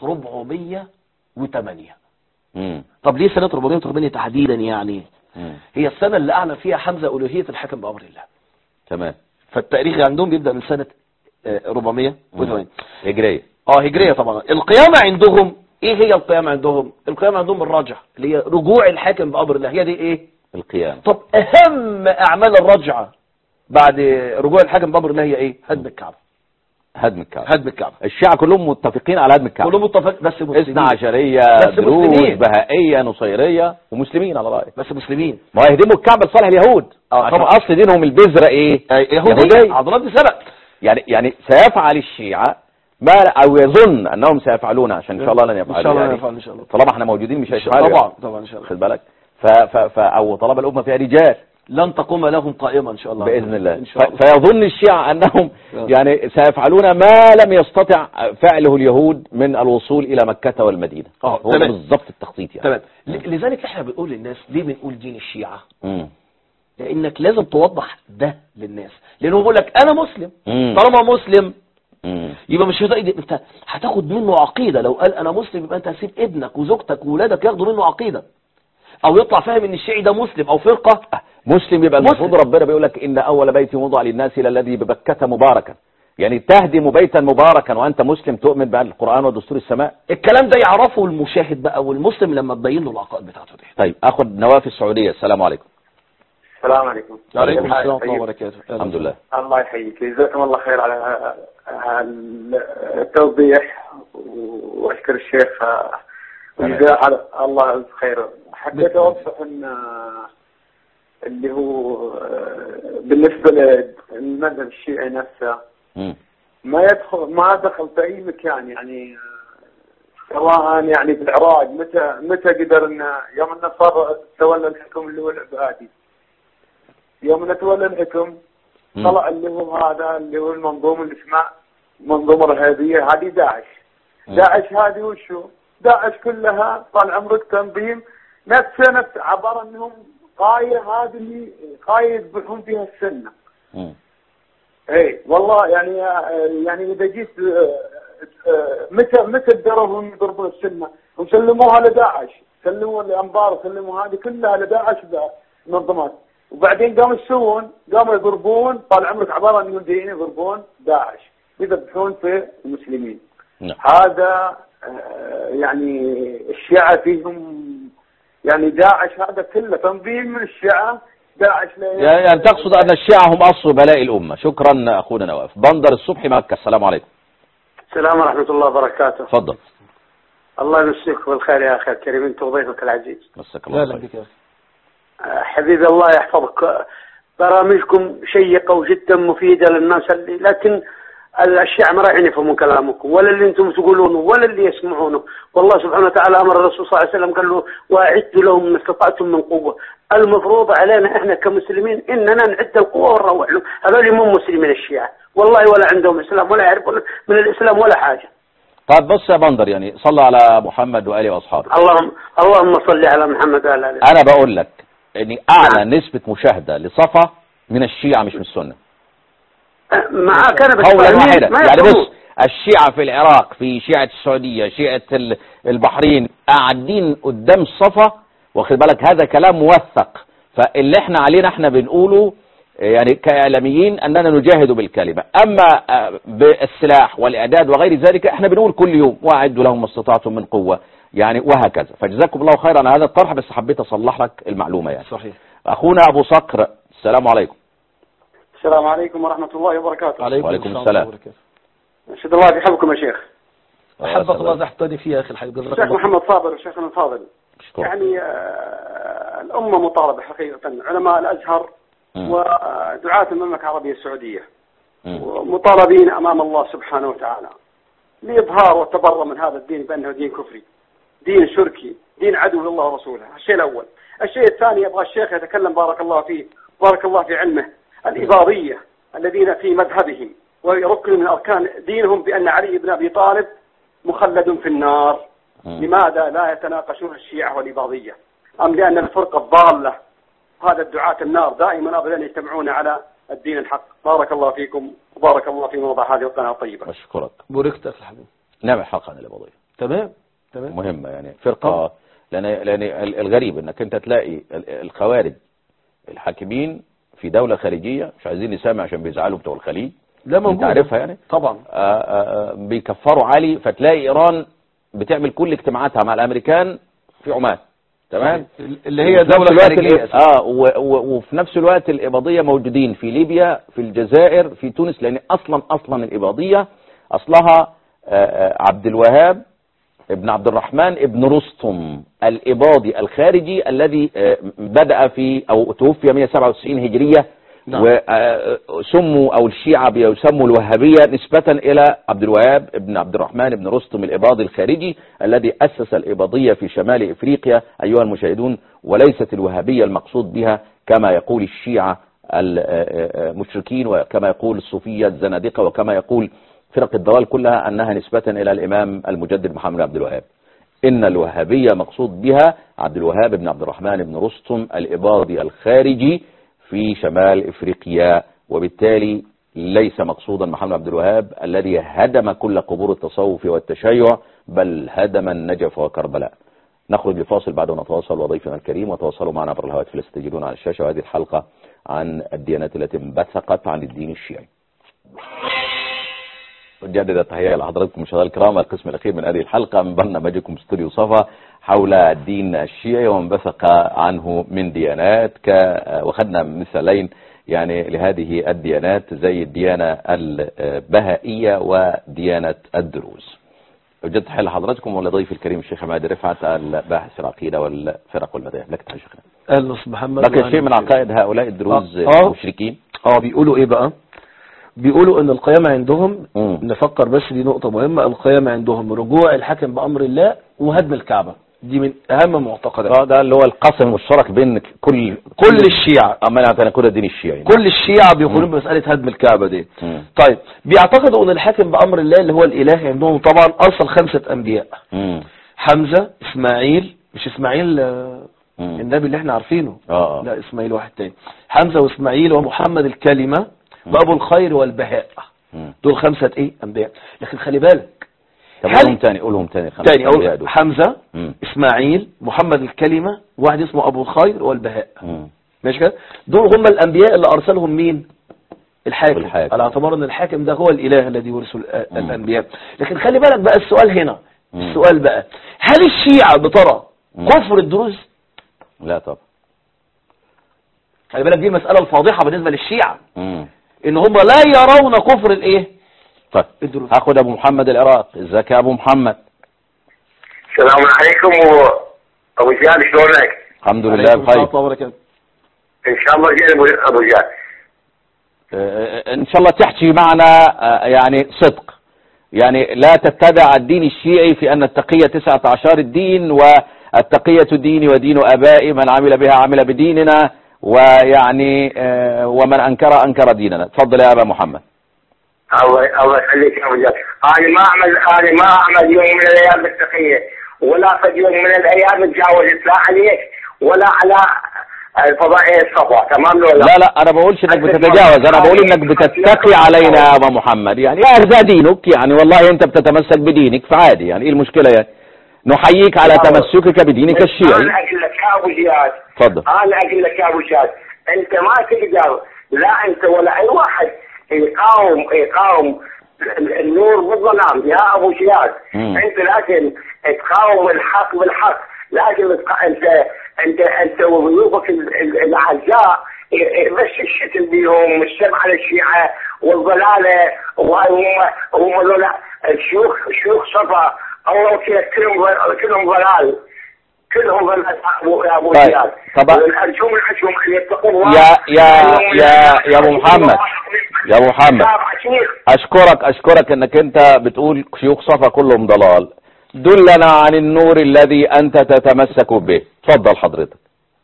408 مم. طب ليه سنة 408 تحديدا يعني مم. هي السنة اللي أعلن فيها حمزة ألوهية الحكم بأمر الله تمام فالتاريخ عندهم بيبدأ من سنة آه، 408 هجرية اه هجرية طبعا القيامة عندهم ايه هي القيامة عندهم القيامة عندهم الرجع اللي هي رجوع الحاكم بأمر الله هي دي ايه القيام طب اهم اعمال الرجعة بعد رجوع الحاكم بأمر الله هي ايه هدم الكعبة هدم الكعبة هدم الكعبة الشيعة كلهم متفقين على هدم الكعبة كلهم متفق بس مسلمين اثنا عشرية بس دروز مسلمين. بهائية نصيرية ومسلمين على رأيك بس مسلمين ما هو يهدموا الكعبة لصالح اليهود آه، عشان طبعا. اصل دينهم البذرة ايه يهودية يهودية. عضلات دي سبق يعني يعني سيفعل الشيعة ما او يظن انهم سيفعلون عشان ان شاء الله لن يفعلوا ان شاء الله يعني. نفعل ان شاء الله طالما احنا موجودين مش إن شاء- هيفعلوا طبعا يعني. طبعا ان شاء الله خد بالك ف ف ف او طالما الامه فيها رجال لن تقوم لهم قائمة ان شاء الله باذن الله ان شاء الله ف- فيظن الشيعة انهم آه. يعني سيفعلون ما لم يستطع فعله اليهود من الوصول الى مكة والمدينة آه، هو ده تمام. بالظبط التخطيط يعني تمام ل- لذلك احنا بنقول للناس ليه بنقول دين الشيعة مم. لانك لازم توضح ده للناس لانه بيقول لك انا مسلم مم. طالما مسلم مم. يبقى مش هتقدر انت هتاخد منه عقيده لو قال انا مسلم يبقى انت هتسيب ابنك وزوجتك وولادك ياخدوا منه عقيده او يطلع فاهم ان الشيعي ده مسلم او فرقه مسلم يبقى مسلم. المفروض ربنا بيقول لك ان اول بيت وضع للناس الى الذي ببكة مباركا يعني تهدم بيتا مباركا وانت مسلم تؤمن بالقران ودستور السماء الكلام ده يعرفه المشاهد بقى والمسلم لما تبين له العقائد بتاعته دي طيب اخد نواف السعوديه السلام عليكم السلام عليكم عليكم السلام ورحمه طيب. الله وبركاته الحمد لله الله يحييك جزاكم الله خير على على التوضيح واشكر الشيخ وجزاه على الله ألف خير حبيت اوضح ان اللي هو بالنسبه للمذهب الشيعي نفسه مم. ما يدخل ما دخل في اي مكان يعني سواء يعني بالعراق متى متى قدرنا يوم النصر تولى الحكم اللي هو العبادي يوم إن تولى الحكم مم. طلع اللي هو هذا اللي هو المنظومه اللي اسمها منظومه ارهابيه هذه داعش مم. داعش هذه وشو؟ داعش كلها طال عمرك تنظيم نفس نفس عباره انهم قايه هذه اللي قايه يذبحون فيها السنه مم. اي والله يعني يعني اذا جيت آه، آه، متى متى قدروا يضربون السنه وسلموها لداعش سلموا الانبار سلموا هذه كلها لداعش ذا منظمات وبعدين قاموا يسوون قاموا يضربون طال عمرك عباره عن جايين يضربون داعش يذبحون في المسلمين نعم. هذا آه، يعني الشيعة فيهم يعني داعش هذا كله تنظيم من الشيعة داعش لا يعني تقصد أن الشيعة هم أصل بلاء الأمة شكرا أخونا نواف بندر الصبحي مكة السلام عليكم السلام ورحمة الله وبركاته تفضل الله يمسيك بالخير يا أخي الكريم أنت وضيفك العزيز مساك لا الله لا خير بك يا أخي. آه، حبيبي الله يحفظك آه، برامجكم شيقة وجدا مفيدة للناس اللي لكن الشيعة ما راح يفهمون كلامكم ولا اللي انتم تقولونه ولا اللي يسمعونه والله سبحانه وتعالى امر الرسول صلى الله عليه وسلم قال له واعدوا لهم ما استطعتم من قوه المفروض علينا احنا كمسلمين اننا نعد القوه ونروح لهم هذول مو مسلمين الشيعة والله ولا عندهم اسلام ولا يعرفون من الاسلام ولا حاجه طيب بص يا بندر يعني صلى على محمد وآله وأصحابه اللهم اللهم صل على محمد وعلى اله أنا بقول لك أن أعلى نسبة مشاهدة لصفا من الشيعة مش من السنة معاك انا بس قولا فاهمين، واحدا ما يعني يفهمون. بص الشيعة في العراق في شيعة السعودية شيعة ال- البحرين قاعدين قدام الصفا واخد بالك هذا كلام موثق فاللي احنا علينا احنا بنقوله يعني كإعلاميين أننا نجاهد بالكلمة أما آه، بالسلاح والإعداد وغير ذلك احنا بنقول كل يوم وأعدوا لهم ما استطعتم من قوة يعني وهكذا فجزاكم الله خيرا على هذا الطرح بس حبيت أصلح لك المعلومة يعني صحيح أخونا أبو صقر السلام عليكم السلام عليكم ورحمة الله وبركاته وعليكم ورحمة السلام. الله وبركاته. أشهد الله بحبكم يا شيخ أحبك الله تحتني فيه يا أخي الحبيب جزاك الشيخ الله خير. محمد صابر وشيخنا الفاضل شكرا يعني آه، الأمة مطالبة حقيقة علماء الأزهر مم. ودعاة المملكة العربية السعودية مم. مطالبين أمام الله سبحانه وتعالى لإظهار والتبرع من هذا الدين بأنه دين كفري دين شركي دين عدو لله ورسوله الشيء الأول الشيء الثاني يبغى الشيخ يتكلم بارك الله فيه بارك الله في علمه الإباضية الذين في مذهبهم ويركن من أركان دينهم بأن علي بن أبي طالب مخلد في النار مم. لماذا لا يتناقشون الشيعة والإباضية أم لأن الفرقة الضالة هذا الدعاة النار دائما أبدا يجتمعون على الدين الحق بارك الله فيكم وبارك الله في موضع هذه القناة الطيبة أشكرك بوركت أخي الحبيب نعم الحلقة عن الإباضية تمام تمام مهمة يعني فرقة لأن لأن ال- الغريب إنك أنت تلاقي ال- الخوارج الحاكمين في دولة خارجية مش عايزين نسامع عشان بيزعلوا بتوع الخليج لا أنت موجود عارفها يعني طبعا آه، آه، آه، بيكفروا علي فتلاقي إيران بتعمل كل اجتماعاتها مع الأمريكان في عمان تمام اللي هي وفي نفس دولة الوقت خارجية ال- اه و- و- وفي نفس الوقت الإباضية موجودين في ليبيا في الجزائر في تونس لأن أصلا أصلا الإباضية أصلها آه، آه، عبد الوهاب ابن عبد الرحمن ابن رستم الإباضي الخارجي الذي آه، بدأ في أو توفي 197 هجرية نعم. وسموا أو الشيعة بيسموا الوهابية نسبة إلى عبد الوهاب ابن عبد الرحمن ابن رستم الإباضي الخارجي الذي أسس الإباضية في شمال إفريقيا أيها المشاهدون وليست الوهابية المقصود بها كما يقول الشيعة المشركين وكما يقول الصوفية الزنادقة وكما يقول فرق الضلال كلها أنها نسبة إلى الإمام المجدد محمد عبد الوهاب إن الوهابية مقصود بها عبد الوهاب بن عبد الرحمن بن رستم الإباضي الخارجي في شمال إفريقيا وبالتالي ليس مقصودا محمد عبد الوهاب الذي هدم كل قبور التصوف والتشيع بل هدم النجف وكربلاء نخرج لفاصل بعد ونتواصل وضيفنا الكريم وتواصلوا معنا عبر الهواتف التي تجدون على الشاشة وهذه الحلقة عن الديانات التي انبثقت عن الدين الشيعي أجدد التحية لحضراتكم مشاهدينا الكرام القسم الأخير من هذه الحلقة من برنامجكم استوديو صفا حول الدين الشيعي وانبثق عنه من ديانات ك وخدنا مثالين يعني لهذه الديانات زي الديانة البهائية وديانة الدروز أجدد تحية لحضراتكم ولضيف الكريم الشيخ عماد رفعت الباحث في العقيدة والفرق والمذاهب لك تحية شيخنا أهلا محمد بقي وأهلا شيء من بك. عقائد هؤلاء الدروز آه. المشركين اه بيقولوا ايه بقى بيقولوا ان القيامة عندهم مم. نفكر بس دي نقطة مهمة القيامة عندهم رجوع الحاكم بأمر الله وهدم الكعبة دي من أهم معتقدات آه، ده اللي هو القسم المشترك بين كل كل الشيعة اما يعني تنقل الدين الشيعي كل الشيعة بيقولون بمسألة هدم الكعبة دي مم. طيب بيعتقدوا ان الحاكم بأمر الله اللي هو الإله عندهم طبعا أرسل خمسة أنبياء مم. حمزة إسماعيل مش إسماعيل آه، مم. النبي اللي احنا عارفينه اه آه. لا إسماعيل واحد تاني حمزة وإسماعيل ومحمد الكلمة وأبو الخير والبهاء مم. دول خمسة ايه أنبياء لكن خلي بالك طب هل- قولهم تاني قولهم تاني خمس تاني أنبياء أقول دول. حمزة مم. إسماعيل محمد الكلمة واحد اسمه أبو الخير والبهاء مم. ماشي كده دول هم الأنبياء اللي أرسلهم مين الحاكم الحاكم. على اعتبار ان الحاكم ده هو الإله الذي يرسل الأ- مم. الأنبياء لكن خلي بالك بقى السؤال هنا مم. السؤال بقى هل الشيعة بترى مم. كفر الدروز لا طب خلي بالك دي المسألة الفاضحة بالنسبة للشيعة مم. ان هم لا يرون كفر الايه طيب الدروز هاخد ابو محمد العراق ازيك يا ابو محمد السلام عليكم و ابو زياد شلونك؟ الحمد لله عليكم بخير ورحمة الله وبركاته ان شاء الله زين ابو ابو زياد آه، ان شاء الله تحكي معنا آه، يعني صدق يعني لا تتبع الدين الشيعي في ان التقية تسعة عشر الدين والتقية ديني ودين ابائي من عمل بها عمل بديننا ويعني آه، ومن انكر انكر ديننا تفضل يا ابا محمد الله الله يخليك يا ابو زياد انا ما اعمل انا ما اعمل يوم من الايام بالتقيه ولا قد يوم من الايام تجاوزت لا عليك ولا على الفضائيه الصفوه تمام لو لا لا انا بقولش انك بتتجاوز انا بقول انك بتتقي علينا يا ابا محمد يعني يا ارزا دينك يعني والله انت بتتمسك بدينك فعادي يعني ايه المشكلة يعني نحييك على تمسكك بدينك الشيعي انا اقول لك يا ابو زياد تفضل انا اقول لك يا ابو زياد انت ما تقدر لا انت ولا اي واحد يقاوم يقاوم النور بالظلام يا ابو زياد مم. انت لازم تقاوم الحق بالحق لازم تق... انت انت انت وضيوفك ال- ال- الاعزاء ي- ي- بس الشتم بيهم والسب على الشيعه والضلاله وهم هم ذولا الشيوخ شيوخ صفا الله كذا كلهم ضل- كلهم ضلال كلهم ضلال يا ابو يا ابو طيب. زياد طبعا. ارجوهم ارجوهم ان يتقوا الله يا- يا- يا- يا أبو محمد. يا أبو محمد. شيخ اشكرك اشكرك انك انت بتقول شيوخ صفا كلهم ضلال دلنا عن النور الذي انت تتمسك به تفضل حضرتك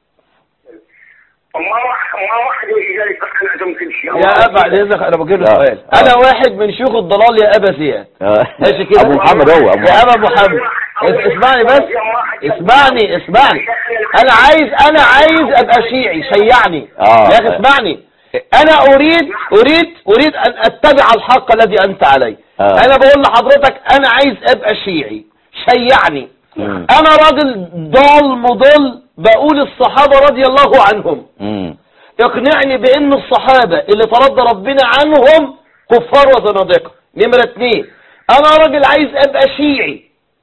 ما راح ما واحد يقدر يقنعهم كل شيء يا ابا بعد اذنك انا بجيب له لا. سؤال آه. انا واحد من شيوخ الضلال يا ابا زياد ماشي كده ابو محمد هو أبو يا محمد. ابا محمد اس- اسمعني بس اسمعني اسمعني انا عايز انا عايز ابقى شيعي شيعني آه. يا اخي اسمعني انا اريد اريد اريد ان اتبع الحق الذي انت عليه آه. انا بقول لحضرتك انا عايز ابقى شيعي شيعني مم. انا راجل ضال مضل بقول الصحابة رضي الله عنهم مم. اقنعني بان الصحابة اللي ترضى ربنا عنهم كفار وزنادقة نمرة اتنين انا راجل عايز ابقى شيعي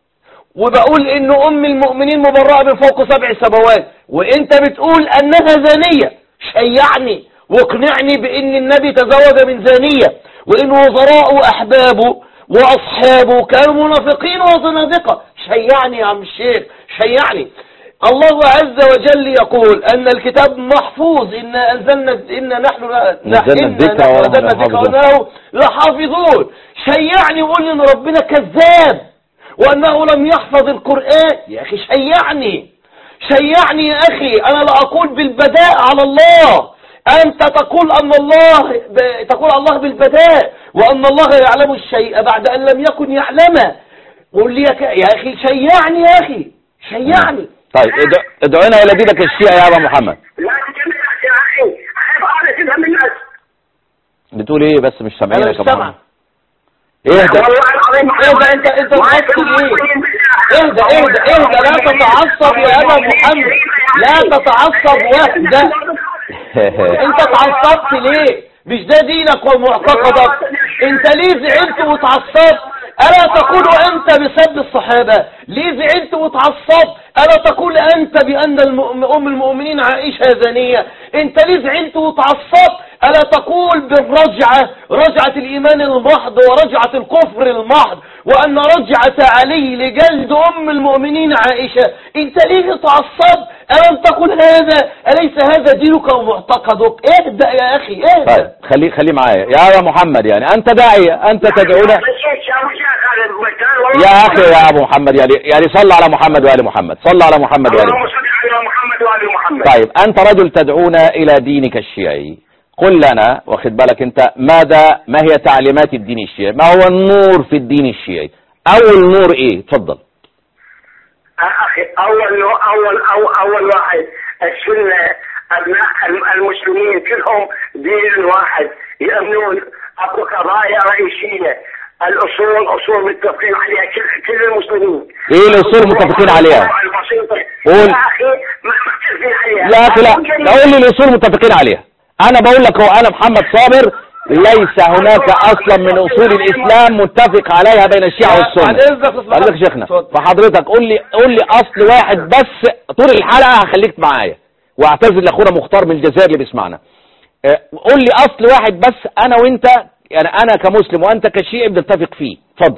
وبقول ان ام المؤمنين مبرأة من فوق سبع سماوات وانت بتقول انها زانية شيعني واقنعني بان النبي تزوج من زانية وان وزراء واحبابه واصحابه كانوا منافقين وزنادقة شيعني يا عم الشيخ شيعني الله عز وجل يقول ان الكتاب محفوظ ان انزلنا ان نحن نزلنا إنا الذكر نحن ونحن نزلنا الذكر حافظون. وإنه لحافظون شيعني وقول لي ان ربنا كذاب وانه لم يحفظ القرآن يا اخي شيعني شيعني يا اخي انا لا اقول بالبداء على الله انت تقول ان الله ب... تقول الله بالبداء وان الله يعلم الشيء بعد ان لم يكن يعلمه قول لي يا, ك... يا اخي شيعني يا اخي شيعني طيب ادع- ادعونا الى دينك الشيعي يا ابا محمد لا تجمع يا اخي عيب على كذا من الناس بتقول ايه بس مش سامعينك انا يا مش ابو سامع محمد ايه ده والله العظيم اهدى انت انت تفصل ايه اهدى اهدى اهدى لا تتعصب يا ابا محمد لا تتعصب وحدة انت اتعصبت ليه مش ده دينك ومعتقدك انت ليه زعلت واتعصبت الا تقول انت بسب الصحابة ليه زعلت واتعصبت الا تقول انت بان المؤم- ام المؤمنين عائشة زانية انت ليه زعلت واتعصبت الا تقول بالرجعة رجعة الايمان المحض ورجعة الكفر المحض وأن رجعة علي لجلد أم المؤمنين عائشة أنت ليه تعصب ألم تقل هذا أليس هذا دينك ومعتقدك اهدأ يا أخي طيب اهدأ خلي خلي معايا يا أبا محمد يعني أنت داعية أنت تدعونا مشيت يا أبو شيخ هذا المكان والله يا أخي يا أبو محمد يعني يعني صل على محمد وآل محمد صل على محمد وآل اللهم محمد صل على محمد وآل محمد طيب أنت رجل تدعونا إلى دينك الشيعي قل لنا واخد بالك أنت ماذا ما هي تعليمات الدين الشيعي ما هو النور في الدين الشيعي أول نور إيه تفضل أخي أول أول أول, أول واحد السنة أبناء الم- المسلمين كلهم دين واحد يأمنون أكو قضايا رئيسية الأصول أصول متفقين عليها كل, كل المسلمين إيه الأصول متفقين عليها؟ البسيطة قول. يا أخي ما مختلفين عليها لا أخي لا ممكن- قول لي الأصول متفقين عليها أنا بقول لك هو أنا محمد صابر ليس هناك أصلا من أصول الإسلام متفق عليها بين الشيعة بعد والسنة إذنك تصلح. حضرتك شيخنا اتفضل. فحضرتك قول لي قول لي أصل واحد بس طول الحلقة هخليك معايا واعتذر لأخونا مختار من الجزائر اللي بيسمعنا آه، قول لي أصل واحد بس أنا وأنت يعني أنا كمسلم وأنت كشيعي بنتفق فيه اتفضل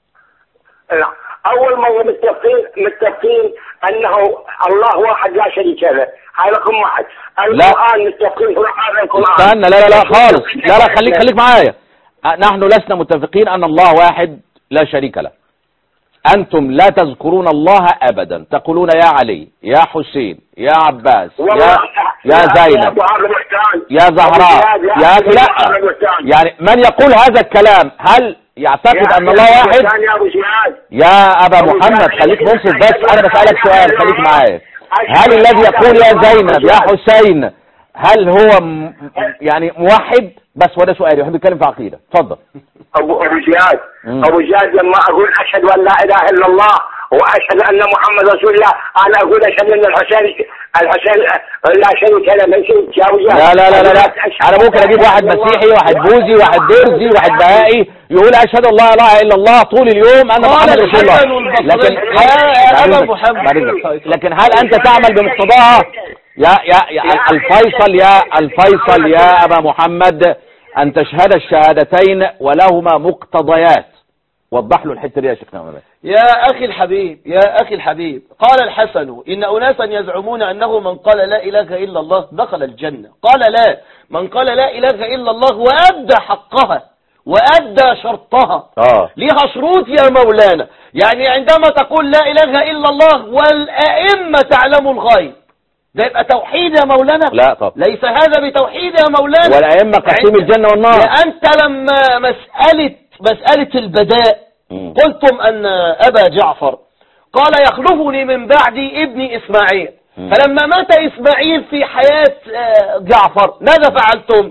لا. أول مرة متفقين متفقين أنه الله واحد لا شريك له هذا رقم واحد القرآن متفقين في هذا القرآن استنى لا لا لا خالص لا لا خليك خليك معايا أه، نحن لسنا متفقين أن الله واحد لا شريك له أنتم لا تذكرون الله أبدا تقولون يا علي يا حسين يا عباس يا يا زينب يا زهراء يا لا يعني من يقول هذا الكلام هل يعتقد أن الله واحد يا أبو زياد يا أبا محمد خليك منصف بس أنا بسألك سؤال خليك معايا هل الذي يقول يا زينب يا حسين هل هو م- يعني موحد بس هو ده سؤالي يحب يتكلم في عقيدة اتفضل أبو أبو زياد مم. أبو زياد لما أقول أشهد أن لا إله إلا الله وأشهد أن محمد رسول الله أنا أقول أشهد أن الحسين الحسين لا شريك له من شريك يا أبو زياد لا لا لا لا, لا. أشهد انا ممكن اجيب واحد أن الله- مسيحي واحد بوذي واحد درزي واحد بهائي يقول اشهد ان لا اله الا الله طول اليوم انا قال محمد رسول الحسن الله والبصري. لكن يا بعد أبا إذنك، محمد. بعد إذنك. لكن هل انت تعمل بمقتضاها يا يا يا الفيصل يا الفيصل يا ابا محمد ان تشهد الشهادتين ولهما مقتضيات وضح له الحته دي يا شيخنا محمد. يا أخي الحبيب يا أخي الحبيب قال الحسن إن أناسا يزعمون أنه من قال لا إله إلا الله دخل الجنة قال لا من قال لا إله إلا الله وأدى حقها وأدى شرطها اه ليها شروط يا مولانا يعني عندما تقول لا إله إلا الله والأئمة تعلم الغيب ده يبقى توحيد يا مولانا لا طب ليس هذا بتوحيد يا مولانا والائمه قسيم عند- الجنه والنار أنت لما مسألة مسألة البداء مم. قلتم أن أبا جعفر قال يخلفني من بعدي ابني إسماعيل مم. فلما مات إسماعيل في حياة آه، جعفر ماذا فعلتم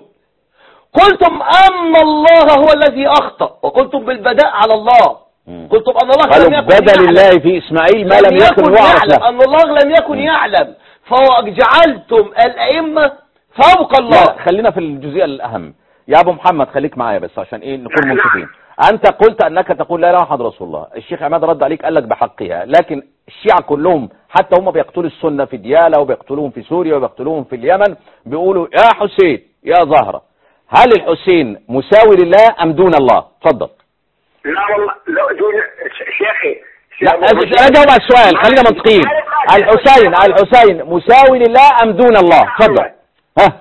قلتم أن الله هو الذي أخطأ وقلتم بالبداء على الله مم. قلتم أن الله قالوا لم يكن بدل يعلم. الله في اسماعيل ما لم يكن يعرف يعلم له أن الله لم يكن يعلم فجعلتم الأئمة فوق الله لا خلينا في الجزئيه الاهم يا ابو محمد خليك معايا بس عشان ايه نكون نعم. منصفين انت قلت انك تقول لا اله الا محمد رسول الله الشيخ عماد رد عليك قال لك بحقها لكن الشيعة كلهم حتى هم بيقتلوا السنة في ديالى وبيقتلوهم في سوريا وبيقتلوهم في اليمن بيقولوا يا حسين يا زهرة هل الحسين مساوي لله ام دون الله اتفضل لا والله لا دون شيخي لا انا جاوب على السؤال خلينا منطقيين الحسين الحسين مساوي لله ام دون الله اتفضل ها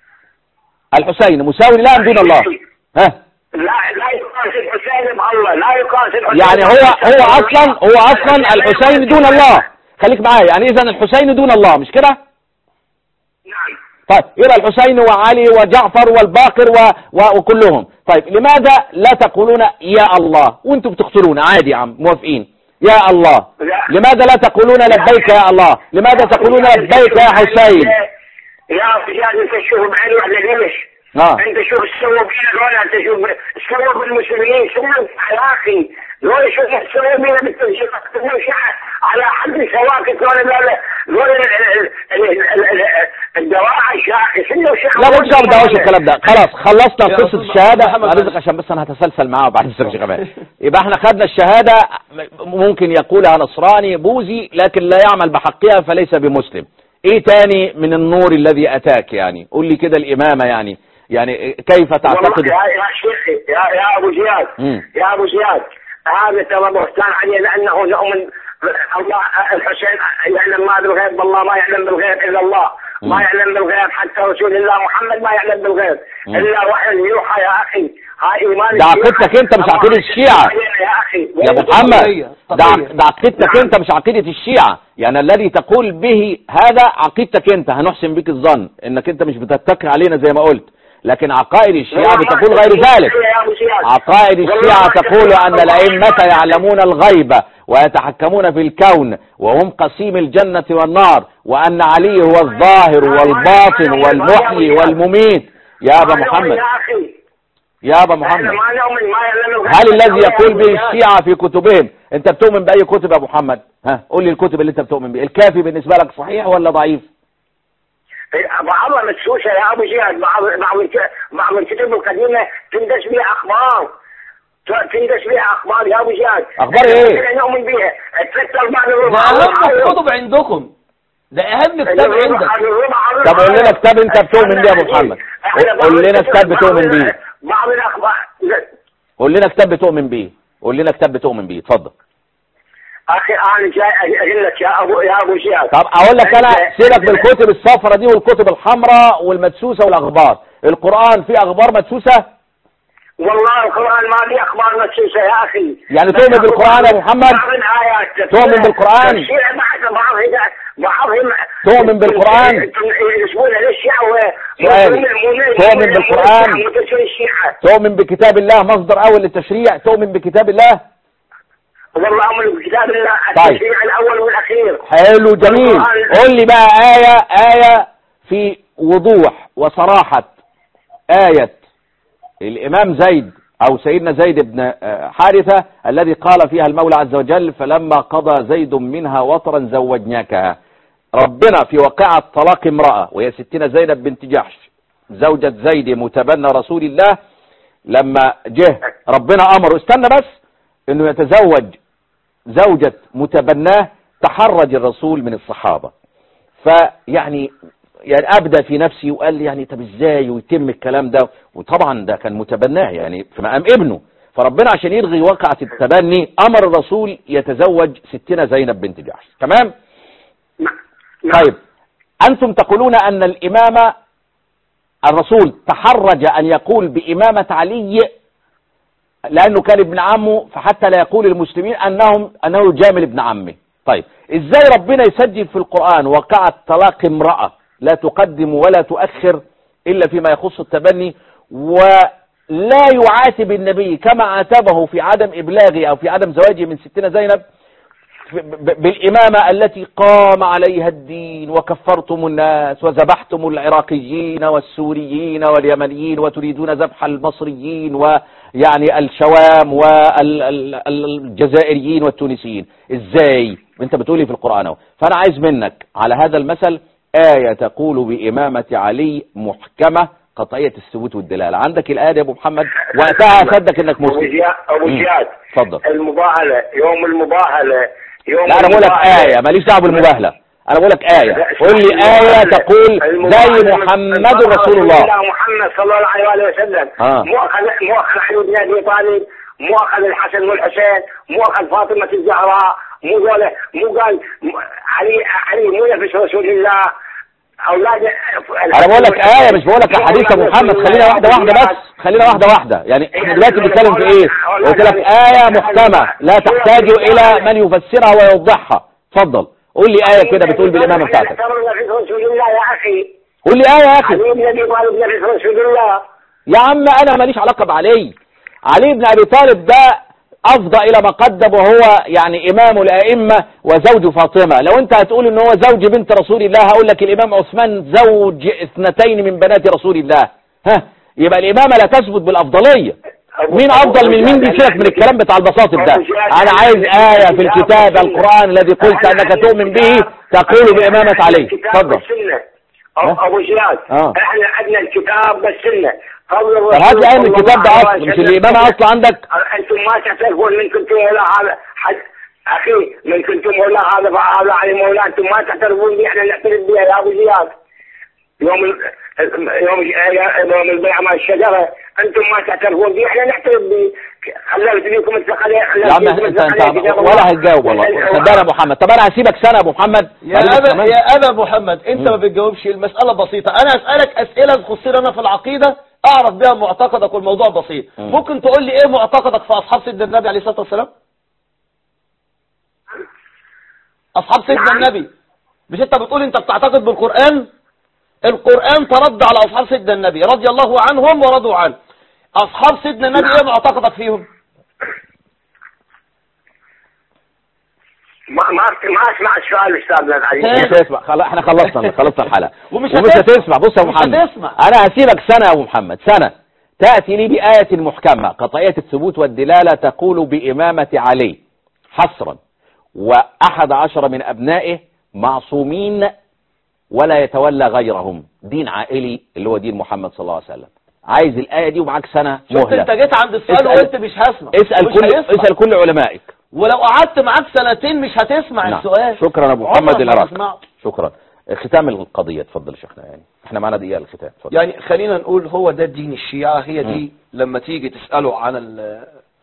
الحسين مساوي لله ام دون الله ها لا لا يقاس الحسين مع الله لا يقاس الحسين يعني هو هو اصلا هو اصلا الحسين دون الله خليك معايا يعني اذا الحسين دون الله مش كده نعم طيب يبقى الحسين وعلي وجعفر والباقر و... و... وكلهم طيب لماذا لا تقولون يا الله وانتم بتقتلون عادي يا عم موافقين يا الله لا. لماذا لا تقولون لبيك يا الله لماذا تقولون لبيك يا حسين يا رجال انت شوف بعين واحده ليش اه انت شوف سووا بينا دول انت شوف سووا بالمسلمين سووا اخلاقي دول شوف سووا بينا بالتنشيط على حد سواك دول دول الدواعش يا اخي سنوا شيخ لا مش دعوه دعوه الكلام ده خلاص خلصنا يا قصه أستاذ الشهاده محمد بعد اذنك عشان بس انا هتسلسل معاه بعد اذنك يا جماعه يبقى احنا خدنا الشهاده ممكن يقولها نصراني بوذي لكن لا يعمل بحقها فليس بمسلم ايه تاني من النور الذي اتاك يعني قول لي كده الامامه يعني يعني كيف تعتقد والله يا يا شيخي يا يا ابو زياد مم. يا ابو زياد هذا ترى بهتان عليه لانه يؤمن الله الحسين يعلم ما بالغيب والله ما يعلم بالغيب الا الله ما مم. يعلم بالغيب حتى رسول الله محمد ما يعلم بالغيب مم. الا وحي يوحى يا اخي هاي ايمان ده عقيدتك انت مش عقيدة الشيعة. يا اخي يا ابو محمد طبيعية، ده طبيعية. ده عقيدتك انت مش عقيدة الشيعة يعني الذي تقول به هذا عقيدتك انت هنحسن بك الظن انك انت مش بتتكي علينا زي ما قلت لكن عقائد الشيعة بتقول غير ذلك عقائد الشيعة تقول أن الأئمة يعلمون الغيب ويتحكمون في الكون وهم قسيم الجنة والنار وأن علي هو الظاهر والباطن والمحيي والمميت يا أبا محمد يا اخي يا أبا احنا محمد ما نؤمن ما يعلم الغيب هل الذي يا يقول به أبو زياد. الشيعة في كتبهم أنت بتؤمن بأي كتب يا أبو محمد ها قول لي الكتب اللي أنت بتؤمن بها الكافي بالنسبة لك صحيح ولا ضعيف بعضها مدسوسه يا ابو زياد بعض بعض الك- بعض الكتب القديمه تندس بها اخبار ت- تندس بها اخبار يا ابو زياد أخبار إيه؟ إحنا نؤمن بها تفتر بعض ده الربع اهم كتب عندكم ده اهم كتاب عندك طب قول لنا كتاب أنت بتؤمن بيه يا أبو محمد قول لنا كتاب بتؤمن بيه بعض الاخبار قول لنا كتاب بتؤمن بيه قول لنا كتاب بتؤمن بيه اتفضل اخي انا جاي اقول لك يا ابو يا ابو زياد طب اقول لك انا أنت- سيبك بالكتب الصفرة دي والكتب الحمراء والمدسوسة والاخبار القرآن فيه اخبار مدسوسة والله القران ما لي اخبار مدسوسه يا اخي يعني تؤمن بالقرآن يا أبو محمد؟ بعض الايات تؤمن بالقرآن؟ الشيعة بعد بعضهم بعضهم تؤمن بالقرآن؟ ينسبون للشيعة و- سؤال. ومؤمنين- تؤمن مؤمنين- بالقرآن؟ متسوي الشيعة تؤمن بكتاب الله مصدر اول للتشريع تؤمن بكتاب الله والله أؤمن بكتاب الله طيب. التشريع الأول والأخير حلو جميل والقرآن. قول لي بقى آية آية في وضوح وصراحة آية الإمام زيد أو سيدنا زيد بن آه، حارثة الذي قال فيها المولى عز وجل فلما قضى زيد منها وطرا زوجناكها ربنا في واقعة طلاق امرأة وهي ستنا زينب بنت جحش زوجة زيد متبنى رسول الله لما جه ربنا أمره استنى بس انه يتزوج زوجة متبناه تحرج الرسول من الصحابة فيعني يعني ابدى في نفسي وقال لي يعني طب ازاي ويتم الكلام ده وطبعا ده كان متبناه يعني في مقام ابنه فربنا عشان يلغي واقعة التبني امر الرسول يتزوج ستنا زينب بنت جحش تمام طيب انتم تقولون ان الامامة الرسول تحرج ان يقول بامامة علي لانه كان ابن عمه فحتى لا يقول المسلمين انهم انه جامل ابن عمه طيب ازاي ربنا يسجل في القرآن وقعت طلاق امرأة لا تقدم ولا تؤخر الا فيما يخص التبني ولا يعاتب النبي كما عاتبه في عدم ابلاغه او في عدم زواجه من ستنا زينب ب- بالإمامة التي قام عليها الدين وكفرتم الناس وذبحتم العراقيين والسوريين واليمنيين وتريدون ذبح المصريين ويعني الشوام والجزائريين والتونسيين ازاي انت بتقولي في القرآن اهو فانا عايز منك على هذا المثل آية تقول بإمامة علي محكمة قطعية الثبوت والدلالة عندك الآية دي يا أبو محمد وقتها أصدق إنك أبو مسلم زياد أبو مم. زياد اتفضل المباهلة يوم المباهلة يوم لا انا بقول لك المباهلة. آية ماليش دعوه بالمباهلة انا بقول لك آية لا، قول لي المباهلة- آية تقول زي المباهلة محمد من- رسول الله محمد صلى الله عليه وآله وسلم آه. مؤخذ مؤخذ علي بن ابي طالب مؤخذ الحسن والحسين مؤخذ فاطمة الزهراء مو قال مو قال م- علي علي مو نفس رسول الله اولاد انا بقول لك آية مش بقول لك حديث يا محمد خلينا واحدة واحدة بس خلينا واحدة واحدة يعني احنا دلوقتي بنتكلم في ايه قلت لك آية محكمة لا تحتاج الى من يفسرها ويوضحها اتفضل قول لي آية كده بتقول بالإمامة بتاعتك نفس رسول الله يا اخي قول لي آية يا اخي علي بن ابي طالب نفس رسول الله يا عم انا ماليش علاقة بعلي علي بن ابي طالب ده افضى الى ما قدم وهو يعني امام الائمة وزوج فاطمة لو انت هتقول ان هو زوج بنت رسول الله هقول لك الامام عثمان زوج اثنتين من بنات رسول الله ها يبقى الامامة لا تثبت بالافضلية مين افضل من مين دي سيبك من الكلام بتاع البساطة ده انا عايز آية في الكتاب القرآن الذي قلت انك تؤمن به تقول بامامة علي اتفضل بالسنة ها؟ أو- ابو زياد آه. احنا عندنا الكتاب بالسنة قول طب الرسول هات لي آية من صلى الكتاب ده الله اصل عليه مش وسلم. الامامة اصلا عندك انتم ما تعترفون من كنتم ولا هذا حد اخي من كنتم ولا هذا فهذا علي مولا انتم ما تعترفون به احنا نعترف بها يا ابو زياد يوم ال... يوم يوم البيع مع الشجره انتم ما تعترفون به احنا نعترف به خلى جاوبت لكم الثقل يا عم انت انت ولا هتجاوب والله صدقني يا ابو محمد طب انا هسيبك سنه يا ابو محمد يا بعدين ابا كمان. يا ابا محمد انت ما بتجاوبش المساله بسيطه انا اسالك اسئله تخصني انا في العقيده اعرف بيها معتقدك والموضوع بسيط مم. ممكن تقول لي ايه معتقدك في اصحاب سيدنا النبي عليه الصلاه والسلام اصحاب سيدنا نعم. النبي مش انت بتقول انت بتعتقد بالقران القران ترد على اصحاب سيدنا النبي رضي الله عنهم ورضوا عنه اصحاب سيدنا النبي ايه معتقدك فيهم ما ما ما اسمع السؤال استاذ لا ها؟ مش هتسمع خلاص احنا خلصنا خلصنا الحلقه ومش ومش هتسمع. هتسمع بص يا مش محمد هتسمع. انا هسيبك سنه يا ابو محمد سنه تاتي لي بايه محكمه قطعيه الثبوت والدلاله تقول بامامه علي حصرا واحد عشر من ابنائه معصومين ولا يتولى غيرهم دين عائلي اللي هو دين محمد صلى الله عليه وسلم عايز الايه دي ومعاك سنه شفت مهله انت جيت عند السؤال اسأل- وقلت مش هسمع اسال مش كل هيسمع. اسال كل علمائك ولو قعدت معاك سنتين مش هتسمع نعم. السؤال شكرا يا ابو عمرك محمد ما العراقي هتسمعه. شكرا ختام القضيه اتفضل يا شيخنا يعني احنا معانا دقيقه الختام اتفضل يعني خلينا نقول هو ده دين الشيعة هي مم. دي لما تيجي تسأله عن ال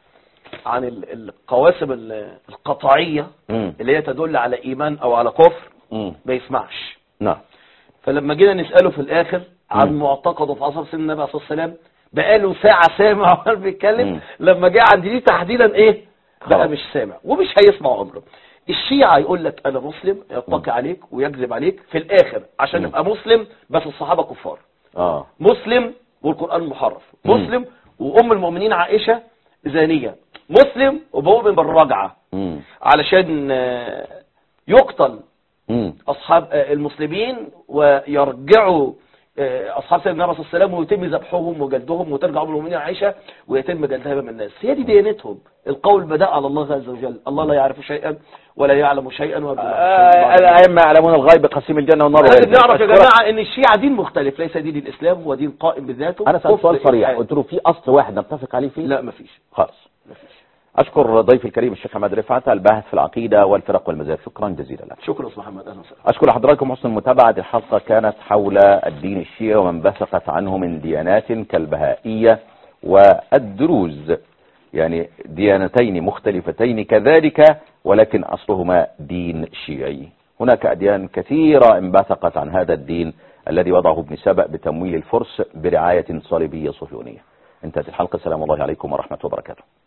عن ال- القواسم ال- القطعية مم. اللي هي تدل على إيمان أو على كفر مم. ما يسمعش نعم فلما جينا نسأله في الآخر عن مم. معتقده في عصر سيدنا النبي عليه الصلاة والسلام بقاله ساعة سامع وعمال بيتكلم مم. لما جه عند دي تحديدا إيه بقى خلاص. مش سامع ومش هيسمع عمره الشيعة يقول لك أنا مسلم يتقي عليك ويكذب عليك في الآخر عشان مم. يبقى مسلم بس الصحابة كفار اه مسلم والقرآن محرف مم. مسلم وأم المؤمنين عائشة زانية مسلم وبؤمن بالرجعة مم. علشان آه، يقتل مم. أصحاب آه، المسلمين ويرجعوا آه، أصحاب سيدنا النبي صلى الله عليه وسلم ويتم ذبحهم وجلدهم وترجع أم المؤمنين عائشة ويتم جلدها أمام الناس هي دي ديانتهم القول بدأ على الله عز وجل الله لا يعرف شيئا ولا يعلم شيئا ويبدو له آه، شيئاً. الأئمة يعلمون الغيب قسيم الجنة والنار لازم وغير ذلك. نعرف يا أشكرك. جماعة ان الشيعة دين مختلف ليس دين الاسلام هو دين قائم بذاته أنا سألت سؤال كفر صريح إلحاد. قلت له في أصل واحد نتفق عليه فيه لا مفيش خلاص أشكر ضيفي الكريم الشيخ حماد رفعت الباحث في العقيدة والفرق والمذاهب شكرا جزيلا لك شكرا استاذ محمد اهلا وسهلا أشكر حضراتكم حسن المتابعة هذه الحلقة كانت حول الدين الشيعي ومن بثقت عنه من ديانات كالبهائية والدروز يعني ديانتين مختلفتين كذلك ولكن أصلهما دين شيعي هناك أديان كثيرة انبثقت عن هذا الدين الذي وضعه ابن سبأ بتمويل الفرس برعاية صليبية صهيونية انتهت الحلقة السلام الله عليكم ورحمة وبركاته